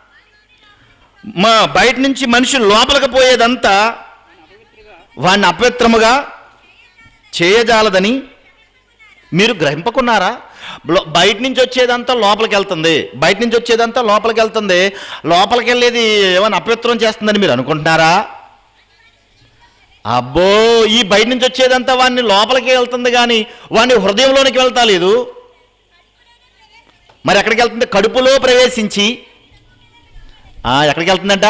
మా బయట నుంచి మనిషి లోపలికి పోయేదంతా వాడిని అపవిత్రముగా చేయజాలదని మీరు గ్రహింపకున్నారా లో- బయట నుంచి వచ్చేదంతా లోపలికి వెళ్తుంది బయట నుంచి వచ్చేదంతా లోపలికి వెళ్తుంది లోపలికి వెళ్ళేది ఏమైనా అపవిత్రం చేస్తుందని మీరు అనుకుంటున్నారా అబ్బో ఈ బయట నుంచి వచ్చేదంతా వాడిని లోపలికి వెళ్తుంది కానీ వాడిని హృదయంలోనికి వెళ్తా లేదు మరి ఎక్కడికి వెళ్తుంది కడుపులో ప్రవేశించి ఆ, ఎక్కడికి వెళ్తుందంట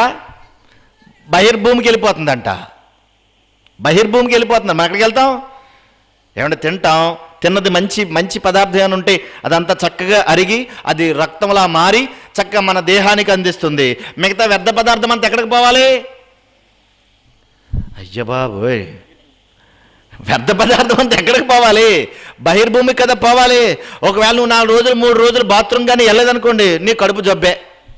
బహిర్భూమికి వెళ్ళిపోతుందంట బహిర్భూమికి వెళ్ళిపోతుంది మనం ఎక్కడికి వెళ్తాం ఏమంటే తింటాం తిన్నది మంచి మంచి పదార్థం ఏమైనా ఉంటే అదంతా చక్కగా అరిగి అది రక్తంలా మారి చక్కగా మన దేహానికి అందిస్తుంది మిగతా వ్యర్థ పదార్థం అంతా ఎక్కడికి పోవాలి అయ్య బాబోయ్ వ్యర్థ పదార్థం అంతా ఎక్కడికి పోవాలి బహిర్భూమికి కదా పోవాలి ఒకవేళ నువ్వు నాలుగు రోజులు మూడు రోజులు బాత్రూమ్ కానీ వెళ్ళలేదనుకోండి నీ కడుపు జబ్బే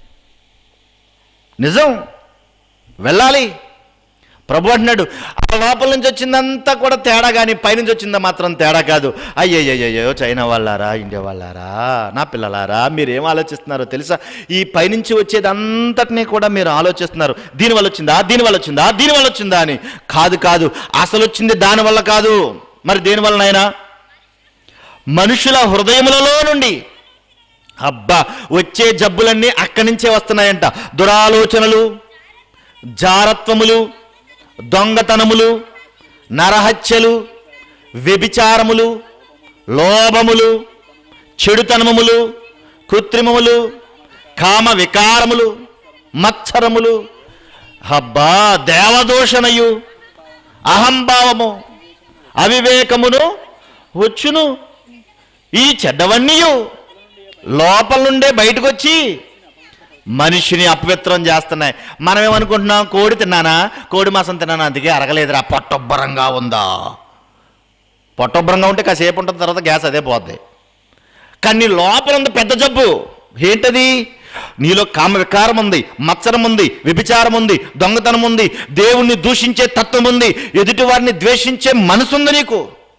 నిజం వెళ్ళాలి ప్రభు అంటున్నాడు ఆ లోపల నుంచి వచ్చిందంతా కూడా తేడా కానీ పైనుంచి వచ్చిందా మాత్రం తేడా కాదు అయ్యయ్యయ్యో చైనా వాళ్ళారా ఇండియా వాళ్ళారా నా పిల్లలారా మీరు ఏం ఆలోచిస్తున్నారో తెలుసా ఈ పైనుంచి వచ్చేది అంతటినీ కూడా మీరు ఆలోచిస్తున్నారు దీనివల్ల వచ్చిందా దీనివల్ల వచ్చిందా దీనివల్ల వచ్చిందా అని కాదు కాదు అసలు వచ్చింది దానివల్ల కాదు మరి దేనివల్లనైనా మనుషుల హృదయములలో నుండి అబ్బా వచ్చే జబ్బులన్నీ అక్కడి నుంచే వస్తున్నాయంట దురాలోచనలు జారత్వములు దొంగతనములు నరహత్యలు వ్యభిచారములు లోభములు చెడుతనములు కృత్రిమములు కామ వికారములు మత్సరములు అబ్బా దేవదూషణయు అహంభావము అవివేకమును వచ్చును ఈ చెడ్డవన్నీయు లోపల నుండే బయటకు వచ్చి మనిషిని అపవిత్రం చేస్తున్నాయి మనం ఏమనుకుంటున్నాం కోడి తిన్నానా కోడి మాసం తిన్నానా అందుకే అరగలేదురా పొట్టొబ్బరంగా ఉందా పొట్టొబ్బరంగా ఉంటే కాసేపు ఉంటుంది తర్వాత గ్యాస్ అదే పోద్ది కానీ నీ లోపల ఉంది పెద్ద జబ్బు ఏంటది నీలో కామ వికారం ఉంది మత్సరం ఉంది వ్యభిచారం ఉంది దొంగతనం ఉంది దేవుణ్ణి దూషించే తత్వం ఉంది ఎదుటి వారిని ద్వేషించే మనసు ఉంది నీకు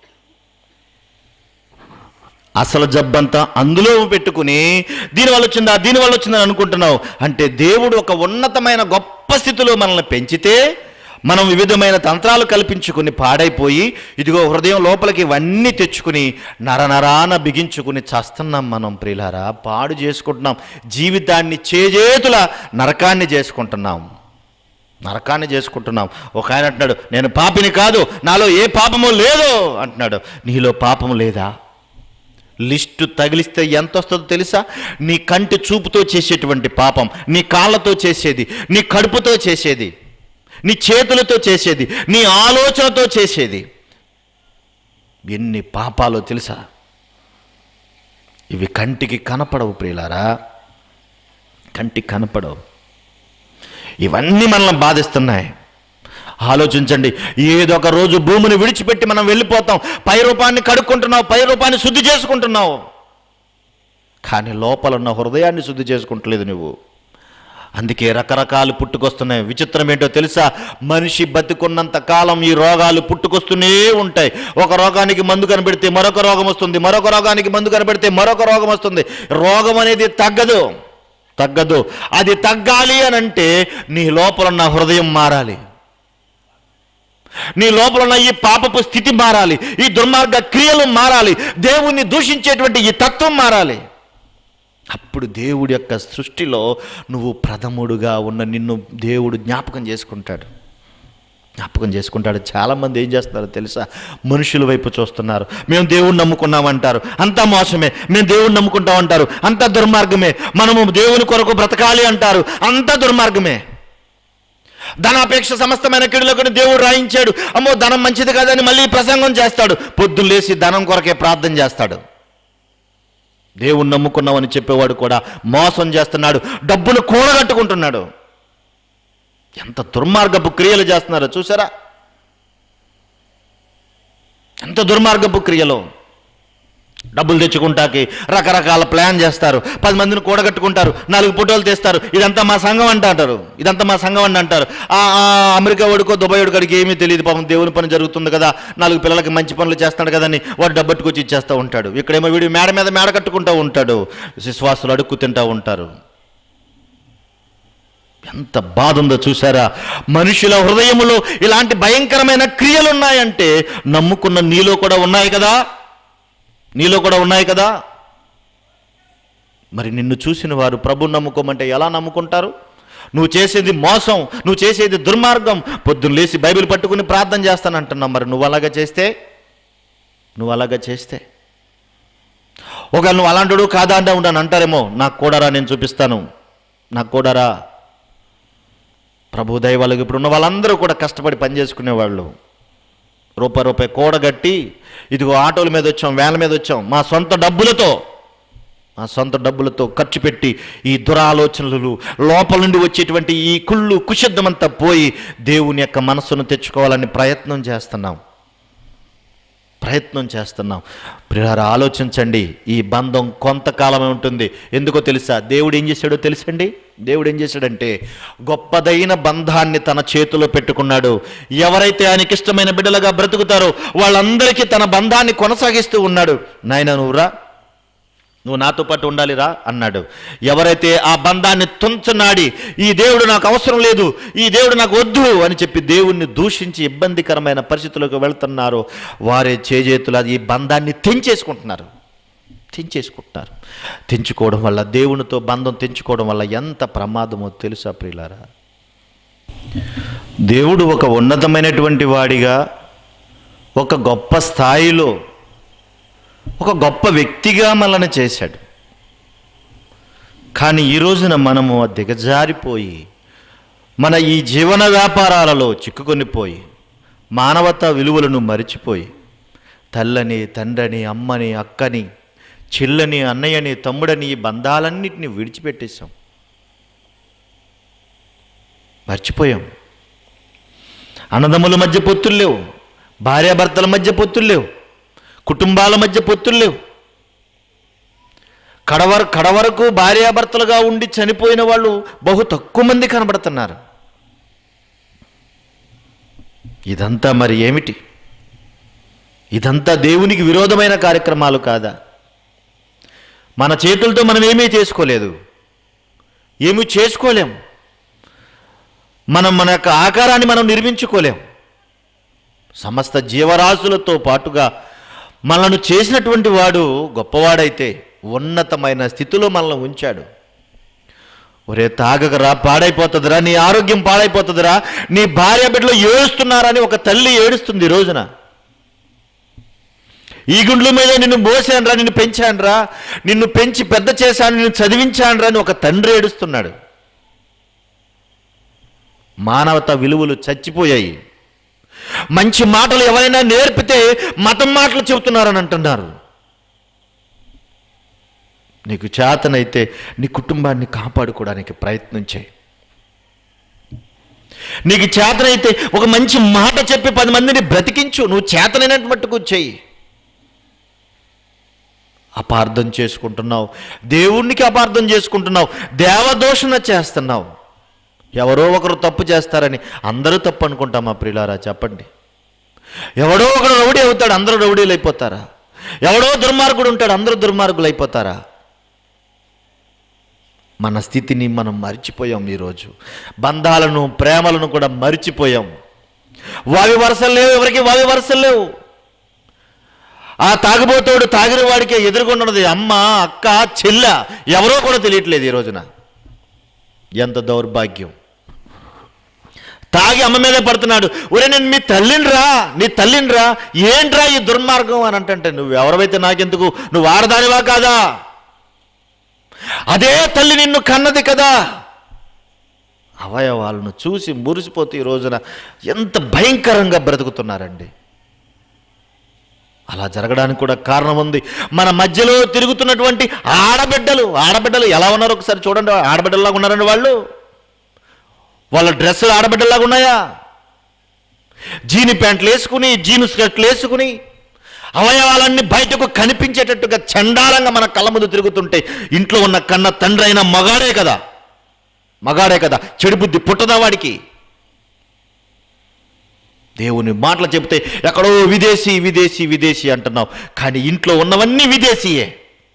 అసలు జబ్బంతా అందులో పెట్టుకుని దీనివల్ల వచ్చిందా దీనివల్ల వచ్చిందని అనుకుంటున్నావు అంటే దేవుడు ఒక ఉన్నతమైన గొప్ప స్థితిలో మనల్ని పెంచితే మనం వివిధమైన తంత్రాలు కల్పించుకుని పాడైపోయి ఇదిగో హృదయం లోపలికి ఇవన్నీ తెచ్చుకుని నరనరాన బిగించుకుని చస్తున్నాం మనం ప్రియులారా పాడు చేసుకుంటున్నాం జీవితాన్ని చేజేతుల నరకాన్ని చేసుకుంటున్నాం నరకాన్ని చేసుకుంటున్నాం ఒక ఆయన అంటున్నాడు నేను పాపిని కాదు నాలో ఏ పాపము లేదు అంటున్నాడు నీలో పాపము లేదా లిస్టు తగిలిస్తే ఎంత వస్తుందో తెలుసా నీ కంటి చూపుతో చేసేటువంటి పాపం నీ కాళ్ళతో చేసేది నీ కడుపుతో చేసేది నీ చేతులతో చేసేది నీ ఆలోచనతో చేసేది ఎన్ని పాపాలో తెలుసా ఇవి కంటికి కనపడవు ప్రియులారా కంటికి కనపడవు ఇవన్నీ మనల్ని బాధిస్తున్నాయి ఆలోచించండి ఏదో ఒక రోజు భూమిని విడిచిపెట్టి మనం వెళ్ళిపోతాం పై రూపాన్ని కడుక్కుంటున్నావు పై రూపాన్ని శుద్ధి చేసుకుంటున్నావు కానీ లోపల ఉన్న హృదయాన్ని శుద్ధి చేసుకుంటలేదు నువ్వు అందుకే రకరకాలు పుట్టుకొస్తున్నాయి విచిత్రం ఏంటో తెలుసా మనిషి బతికున్నంత కాలం ఈ రోగాలు పుట్టుకొస్తూనే ఉంటాయి ఒక రోగానికి మందు కనబెడితే మరొక రోగం వస్తుంది మరొక రోగానికి మందు కనబెడితే మరొక రోగం వస్తుంది రోగం అనేది తగ్గదు తగ్గదు అది తగ్గాలి అని అంటే నీ లోపల ఉన్న హృదయం మారాలి నీ లోపల ఉన్న ఈ పాపపు స్థితి మారాలి ఈ దుర్మార్గ క్రియలు మారాలి దేవుణ్ణి దూషించేటువంటి ఈ తత్వం మారాలి అప్పుడు దేవుడి యొక్క సృష్టిలో నువ్వు ప్రథముడుగా ఉన్న నిన్ను దేవుడు జ్ఞాపకం చేసుకుంటాడు జ్ఞాపకం చేసుకుంటాడు చాలామంది ఏం చేస్తున్నారో తెలుసా మనుషుల వైపు చూస్తున్నారు మేము దేవుణ్ణి నమ్ముకున్నామంటారు అంతా మోసమే మేము దేవుణ్ణి నమ్ముకుంటామంటారు అంతా దుర్మార్గమే మనము దేవుని కొరకు బ్రతకాలి అంటారు అంతా దుర్మార్గమే ధనాపేక్ష సమస్తమైన కిడులకు దేవుడు రాయించాడు అమ్మో ధనం మంచిది కాదని మళ్ళీ ప్రసంగం చేస్తాడు పొద్దున్న లేచి ధనం కొరకే ప్రార్థన చేస్తాడు దేవుణ్ణి నమ్ముకున్నామని చెప్పేవాడు కూడా మోసం చేస్తున్నాడు డబ్బును కూడగట్టుకుంటున్నాడు ఎంత దుర్మార్గపు క్రియలు చేస్తున్నారో చూసారా ఎంత దుర్మార్గపు క్రియలు డబ్బులు తెచ్చుకుంటాకి రకరకాల ప్లాన్ చేస్తారు పది మందిని కూడగట్టుకుంటారు నాలుగు ఫోటోలు తీస్తారు ఇదంతా మా సంఘం అంట అంటారు ఇదంతా మా సంఘం అంట అంటారు ఆ ఆ అమెరికా వాడికో దుబాయ్ వాడికి ఏమీ తెలియదు పాపం దేవుని పని జరుగుతుంది కదా నాలుగు పిల్లలకి మంచి పనులు చేస్తాడు కదని వాడు డబ్బట్టుకొచ్చి ఇచ్చేస్తూ ఉంటాడు ఇక్కడేమో వీడు మేడ మీద మేడ కట్టుకుంటూ ఉంటాడు విశ్వాసులు అడుక్కు తింటూ ఉంటారు ఎంత బాధ ఉందో చూసారా మనుషుల హృదయములో ఇలాంటి భయంకరమైన క్రియలు ఉన్నాయంటే నమ్ముకున్న నీలో కూడా ఉన్నాయి కదా నీలో కూడా ఉన్నాయి కదా మరి నిన్ను చూసిన వారు ప్రభు నమ్ముకోమంటే ఎలా నమ్ముకుంటారు నువ్వు చేసేది మోసం నువ్వు చేసేది దుర్మార్గం పొద్దున్న లేచి బైబిల్ పట్టుకుని ప్రార్థన చేస్తానంటున్నావు మరి నువ్వు అలాగా చేస్తే నువ్వు అలాగా చేస్తే ఒక నువ్వు అలాంటి కాదా అంటే ఉంటాను అంటారేమో నాకు కూడారా నేను చూపిస్తాను నాకు కూడారా ప్రభు దయ వాళ్ళకి ఇప్పుడు ఉన్న వాళ్ళందరూ కూడా కష్టపడి పనిచేసుకునేవాళ్ళు రూపాయి రూపాయి కూడగట్టి ఇదిగో ఆటోల మీద వచ్చాం వ్యాన్ల మీద వచ్చాం మా సొంత డబ్బులతో మా సొంత డబ్బులతో ఖర్చు పెట్టి ఈ దురాలోచనలు లోపల నుండి వచ్చేటువంటి ఈ కుళ్ళు కుషిద్ధమంతా పోయి దేవుని యొక్క మనస్సును తెచ్చుకోవాలని ప్రయత్నం చేస్తున్నాం ప్రయత్నం చేస్తున్నాం ప్రియార ఆలోచించండి ఈ బంధం కొంతకాలమే ఉంటుంది ఎందుకో తెలుసా దేవుడు ఏం చేశాడో తెలుసండి దేవుడు ఏం చేశాడంటే గొప్పదైన బంధాన్ని తన చేతిలో పెట్టుకున్నాడు ఎవరైతే ఆయనకి ఇష్టమైన బిడ్డలుగా బ్రతుకుతారో వాళ్ళందరికీ తన బంధాన్ని కొనసాగిస్తూ ఉన్నాడు నాయన నువ్వురా నువ్వు నాతో పాటు ఉండాలిరా అన్నాడు ఎవరైతే ఆ బంధాన్ని తుంచనాడి ఈ దేవుడు నాకు అవసరం లేదు ఈ దేవుడు నాకు వద్దు అని చెప్పి దేవుణ్ణి దూషించి ఇబ్బందికరమైన పరిస్థితులకు వెళ్తున్నారో వారే చేజేతులు అది ఈ బంధాన్ని తెంచేసుకుంటున్నారు తెంచేసుకుంటున్నారు తెంచుకోవడం వల్ల దేవునితో బంధం తెంచుకోవడం వల్ల ఎంత ప్రమాదమో తెలుసా ప్రియులారా దేవుడు ఒక ఉన్నతమైనటువంటి వాడిగా ఒక గొప్ప స్థాయిలో ఒక గొప్ప వ్యక్తిగా మనల్ని చేశాడు కానీ ఈ రోజున మనము దిగజారిపోయి మన ఈ జీవన వ్యాపారాలలో చిక్కుకొనిపోయి మానవతా విలువలను మరిచిపోయి తల్లని తండ్రిని అమ్మని అక్కని చెల్లని అన్నయ్యని తమ్ముడని ఈ బంధాలన్నింటినీ విడిచిపెట్టేశాం మర్చిపోయాం అన్నదమ్ముల మధ్య పొత్తులు లేవు భార్యాభర్తల మధ్య పొత్తులు లేవు కుటుంబాల మధ్య పొత్తులు లేవు కడవర కడవరకు భార్యాభర్తలుగా ఉండి చనిపోయిన వాళ్ళు బహు తక్కువ మంది కనబడుతున్నారు ఇదంతా మరి ఏమిటి ఇదంతా దేవునికి విరోధమైన కార్యక్రమాలు కాదా మన చేతులతో మనం ఏమీ చేసుకోలేదు ఏమీ చేసుకోలేం మనం మన యొక్క ఆకారాన్ని మనం నిర్మించుకోలేం సమస్త జీవరాశులతో పాటుగా మనల్ని చేసినటువంటి వాడు గొప్పవాడైతే ఉన్నతమైన స్థితిలో మనల్ని ఉంచాడు ఒరే తాగకరా పాడైపోతుందిరా నీ ఆరోగ్యం పాడైపోతుందిరా నీ భార్య బిడ్డలు ఏడుస్తున్నారని ఒక తల్లి ఏడుస్తుంది ఈ రోజున ఈ గుండ్ల మీద నిన్ను మోసానురా నిన్ను పెంచానురా నిన్ను పెంచి పెద్ద చేశాను నిన్ను చదివించానురా అని ఒక తండ్రి ఏడుస్తున్నాడు మానవత విలువలు చచ్చిపోయాయి మంచి మాటలు ఎవరైనా నేర్పితే మతం మాటలు చెబుతున్నారని అంటున్నారు నీకు చేతనైతే నీ కుటుంబాన్ని కాపాడుకోవడానికి ప్రయత్నం చేయి నీకు చేతనైతే ఒక మంచి మాట చెప్పి పది మందిని బ్రతికించు నువ్వు చేతనైనట్టు మట్టుకు చెయ్యి అపార్థం చేసుకుంటున్నావు దేవుణ్ణికి అపార్థం చేసుకుంటున్నావు దేవదోషణ చేస్తున్నావు ఎవరో ఒకరు తప్పు చేస్తారని అందరూ తప్పు అనుకుంటామా ప్రిలారా చెప్పండి ఎవడో ఒకడు రౌడీ అవుతాడు అందరూ రౌడీలు అయిపోతారా ఎవడో దుర్మార్గుడు ఉంటాడు అందరూ దుర్మార్గులు అయిపోతారా మన స్థితిని మనం మర్చిపోయాం ఈరోజు బంధాలను ప్రేమలను కూడా మర్చిపోయాం వావి వరసలు లేవు ఎవరికి వావి వరసలు లేవు ఆ తాగుబోతోడు తాగిన వాడికే ఎదుర్కొన్నది అమ్మ అక్క చెల్ల ఎవరో కూడా తెలియట్లేదు ఈ రోజున ఎంత దౌర్భాగ్యం తాగి అమ్మ మీదే పడుతున్నాడు ఒరే నేను మీ తల్లినిరా నీ తల్లినిరా ఏంట్రా ఈ దుర్మార్గం అని అంటే నువ్వు ఎవరైతే నాకెందుకు నువ్వు ఆడదానివా కాదా అదే తల్లి నిన్ను కన్నది కదా అవయవాలను చూసి మురిసిపోతే ఈ రోజున ఎంత భయంకరంగా బ్రతుకుతున్నారండి అలా జరగడానికి కూడా కారణం ఉంది మన మధ్యలో తిరుగుతున్నటువంటి ఆడబిడ్డలు ఆడబిడ్డలు ఎలా ఉన్నారు ఒకసారి చూడండి ఆడబిడ్డల్లాగా ఉన్నారండి వాళ్ళు వాళ్ళ డ్రెస్సులు ఆడబిడ్డల్లాగా ఉన్నాయా జీని ప్యాంట్లు వేసుకుని జీను స్కర్ట్లు వేసుకుని అవయవాలన్నీ బయటకు కనిపించేటట్టుగా చండాలంగా మన కళ్ళ ముందు తిరుగుతుంటే ఇంట్లో ఉన్న కన్న తండ్రి అయిన మగాడే కదా మగాడే కదా చెడు బుద్ధి పుట్టదా వాడికి దేవుని మాటలు చెబితే ఎక్కడో విదేశీ విదేశీ విదేశీ అంటున్నావు కానీ ఇంట్లో ఉన్నవన్నీ విదేశీయే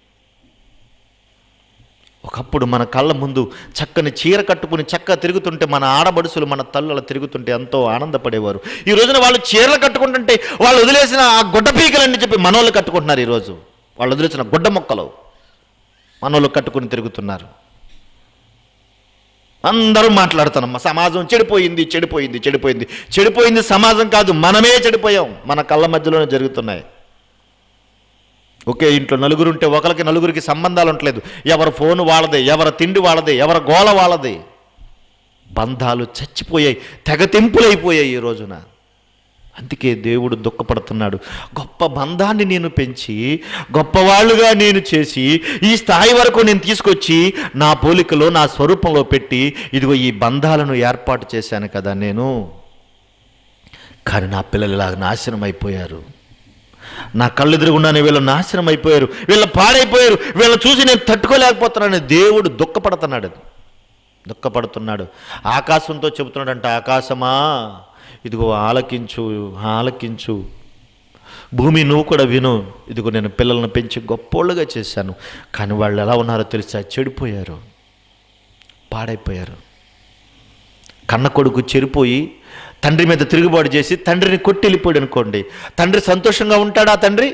ఒకప్పుడు మన కళ్ళ ముందు చక్కని చీర కట్టుకుని చక్కగా తిరుగుతుంటే మన ఆడబడుసులు మన తల్లులు తిరుగుతుంటే ఎంతో ఆనందపడేవారు ఈ రోజున వాళ్ళు చీరలు కట్టుకుంటుంటే వాళ్ళు వదిలేసిన ఆ గుడ్డ పీకలన్నీ చెప్పి మనోళ్ళు కట్టుకుంటున్నారు ఈరోజు వాళ్ళు వదిలేసిన గుడ్డ మొక్కలు మనోళ్ళు కట్టుకుని తిరుగుతున్నారు అందరూ మాట్లాడుతున్నాం సమాజం చెడిపోయింది చెడిపోయింది చెడిపోయింది చెడిపోయింది సమాజం కాదు మనమే చెడిపోయాం మన కళ్ళ మధ్యలోనే జరుగుతున్నాయి ఒకే ఇంట్లో నలుగురు ఉంటే ఒకరికి నలుగురికి సంబంధాలు ఉండలేదు ఎవరి ఫోన్ వాళ్ళదే ఎవరి తిండి వాళ్ళదే ఎవరి గోల వాళ్ళదే బంధాలు చచ్చిపోయాయి తెగతింపులైపోయాయి ఈ రోజున అందుకే దేవుడు దుఃఖపడుతున్నాడు గొప్ప బంధాన్ని నేను పెంచి గొప్పవాళ్ళుగా నేను చేసి ఈ స్థాయి వరకు నేను తీసుకొచ్చి నా పోలికలో నా స్వరూపంలో పెట్టి ఇదిగో ఈ బంధాలను ఏర్పాటు చేశాను కదా నేను కానీ నా పిల్లలు ఇలా నాశనం అయిపోయారు నా కళ్ళు ఎదురుగుండానే వీళ్ళు నాశనం అయిపోయారు వీళ్ళు పాడైపోయారు వీళ్ళ చూసి నేను తట్టుకోలేకపోతున్నాను దేవుడు దుఃఖపడుతున్నాడు దుఃఖపడుతున్నాడు ఆకాశంతో చెబుతున్నాడంట ఆకాశమా ఇదిగో ఆలకించు ఆలకించు భూమి నువ్వు కూడా విను ఇదిగో నేను పిల్లలను పెంచి గొప్పోళ్ళుగా చేశాను కానీ వాళ్ళు ఎలా ఉన్నారో తెలుసా చెడిపోయారు పాడైపోయారు కన్న కొడుకు చెడిపోయి తండ్రి మీద తిరుగుబాటు చేసి తండ్రిని కొట్టి వెళ్ళిపోయాడు అనుకోండి తండ్రి సంతోషంగా ఉంటాడా తండ్రి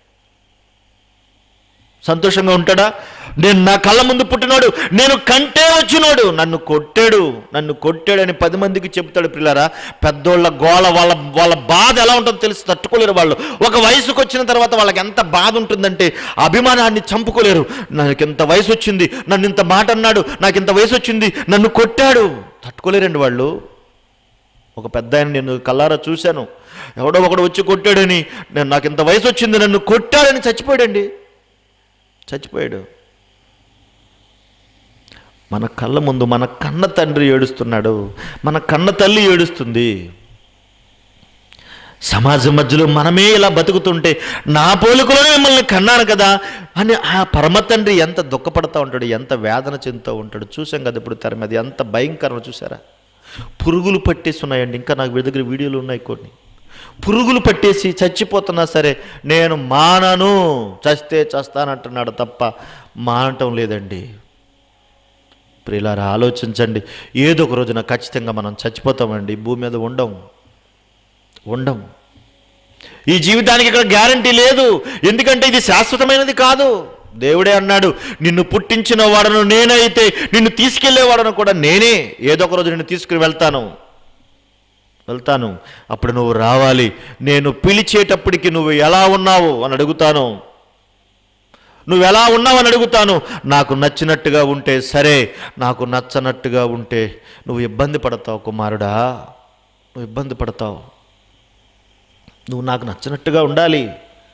సంతోషంగా ఉంటాడా నేను నా కళ్ళ ముందు పుట్టినాడు నేను కంటే వచ్చినాడు నన్ను కొట్టాడు నన్ను కొట్టాడని పది మందికి చెప్తాడు పిల్లరా పెద్దోళ్ళ గోల వాళ్ళ వాళ్ళ బాధ ఎలా ఉంటుందో తెలిసి తట్టుకోలేరు వాళ్ళు ఒక వయసుకు వచ్చిన తర్వాత వాళ్ళకి ఎంత బాధ ఉంటుందంటే అభిమానాన్ని చంపుకోలేరు నాకు ఇంత వయసు వచ్చింది నన్ను ఇంత మాట అన్నాడు నాకు ఇంత వయసు వచ్చింది నన్ను కొట్టాడు తట్టుకోలేరండి వాళ్ళు ఒక పెద్ద ఆయన నేను కల్లారా చూశాను ఎవడో ఒకడు వచ్చి కొట్టాడని నేను నాకు ఇంత వయసు వచ్చింది నన్ను కొట్టాడని చచ్చిపోయాడండి చచ్చిపోయాడు మన కళ్ళ ముందు మన కన్న తండ్రి ఏడుస్తున్నాడు మన కన్న తల్లి ఏడుస్తుంది సమాజం మధ్యలో మనమే ఇలా బతుకుతుంటే నా పోలికలోనే మిమ్మల్ని కన్నాను కదా అని ఆ పరమ తండ్రి ఎంత దుఃఖపడతా ఉంటాడు ఎంత వేదన చెందుతూ ఉంటాడు చూసాం కదా ఇప్పుడు తెర మీద ఎంత భయంకరం చూసారా పురుగులు పట్టేసి ఉన్నాయండి ఇంకా నాకు వీడి దగ్గర వీడియోలు ఉన్నాయి కొన్ని పురుగులు పట్టేసి చచ్చిపోతున్నా సరే నేను మానను చస్తే చస్తానంటున్నాడు తప్ప మానటం లేదండి ప్రియులారా ఆలోచించండి ఏదో ఒక రోజున ఖచ్చితంగా మనం చచ్చిపోతామండి భూమి మీద ఉండం ఉండం ఈ జీవితానికి ఇక్కడ గ్యారంటీ లేదు ఎందుకంటే ఇది శాశ్వతమైనది కాదు దేవుడే అన్నాడు నిన్ను పుట్టించిన వాడను నేనైతే నిన్ను తీసుకెళ్లేవాడను కూడా నేనే ఏదో ఒక రోజు నిన్ను తీసుకుని వెళ్తాను వెళ్తాను అప్పుడు నువ్వు రావాలి నేను పిలిచేటప్పటికి నువ్వు ఎలా ఉన్నావు అని అడుగుతాను నువ్వు ఎలా ఉన్నావు అని అడుగుతాను నాకు నచ్చినట్టుగా ఉంటే సరే నాకు నచ్చనట్టుగా ఉంటే నువ్వు ఇబ్బంది పడతావు కుమారుడా నువ్వు ఇబ్బంది పడతావు నువ్వు నాకు నచ్చినట్టుగా ఉండాలి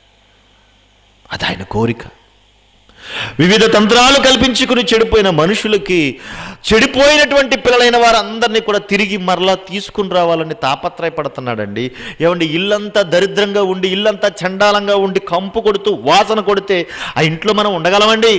అది ఆయన కోరిక వివిధ తంత్రాలు కల్పించుకుని చెడిపోయిన మనుషులకి చెడిపోయినటువంటి పిల్లలైన వారందరినీ కూడా తిరిగి మరలా తీసుకుని రావాలని తాపత్రయపడుతున్నాడండి ఏమండి ఇల్లంతా దరిద్రంగా ఉండి ఇల్లంతా చండాలంగా ఉండి కంపు కొడుతూ వాసన కొడితే ఆ ఇంట్లో మనం ఉండగలమండి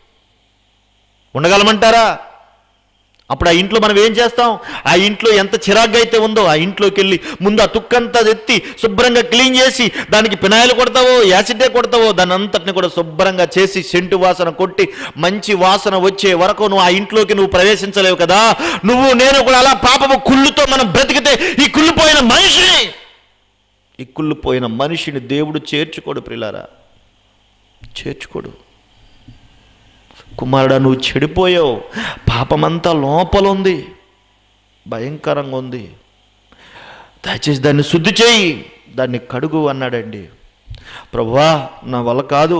ఉండగలమంటారా అప్పుడు ఆ ఇంట్లో మనం ఏం చేస్తాం ఆ ఇంట్లో ఎంత చిరాగ్గా అయితే ఉందో ఆ ఇంట్లోకి వెళ్ళి ముందు ఆ తుక్కంతా ఎత్తి శుభ్రంగా క్లీన్ చేసి దానికి పినాయిలు కొడతావో యాసిడే కొడతావో దాని అంతటిని కూడా శుభ్రంగా చేసి సెంటు వాసన కొట్టి మంచి వాసన వచ్చే వరకు నువ్వు ఆ ఇంట్లోకి నువ్వు ప్రవేశించలేవు కదా నువ్వు నేను కూడా అలా పాపము కుళ్ళుతో మనం బ్రతికితే ఈ కుళ్ళిపోయిన మనిషిని ఈ కుళ్ళిపోయిన మనిషిని దేవుడు చేర్చుకోడు ప్రిలారా చేర్చుకోడు కుమారుడా నువ్వు చెడిపోయావు పాపమంతా లోపల ఉంది భయంకరంగా ఉంది దయచేసి దాన్ని శుద్ధి చేయి దాన్ని కడుగు అన్నాడండి ప్రభువా నా వల్ల కాదు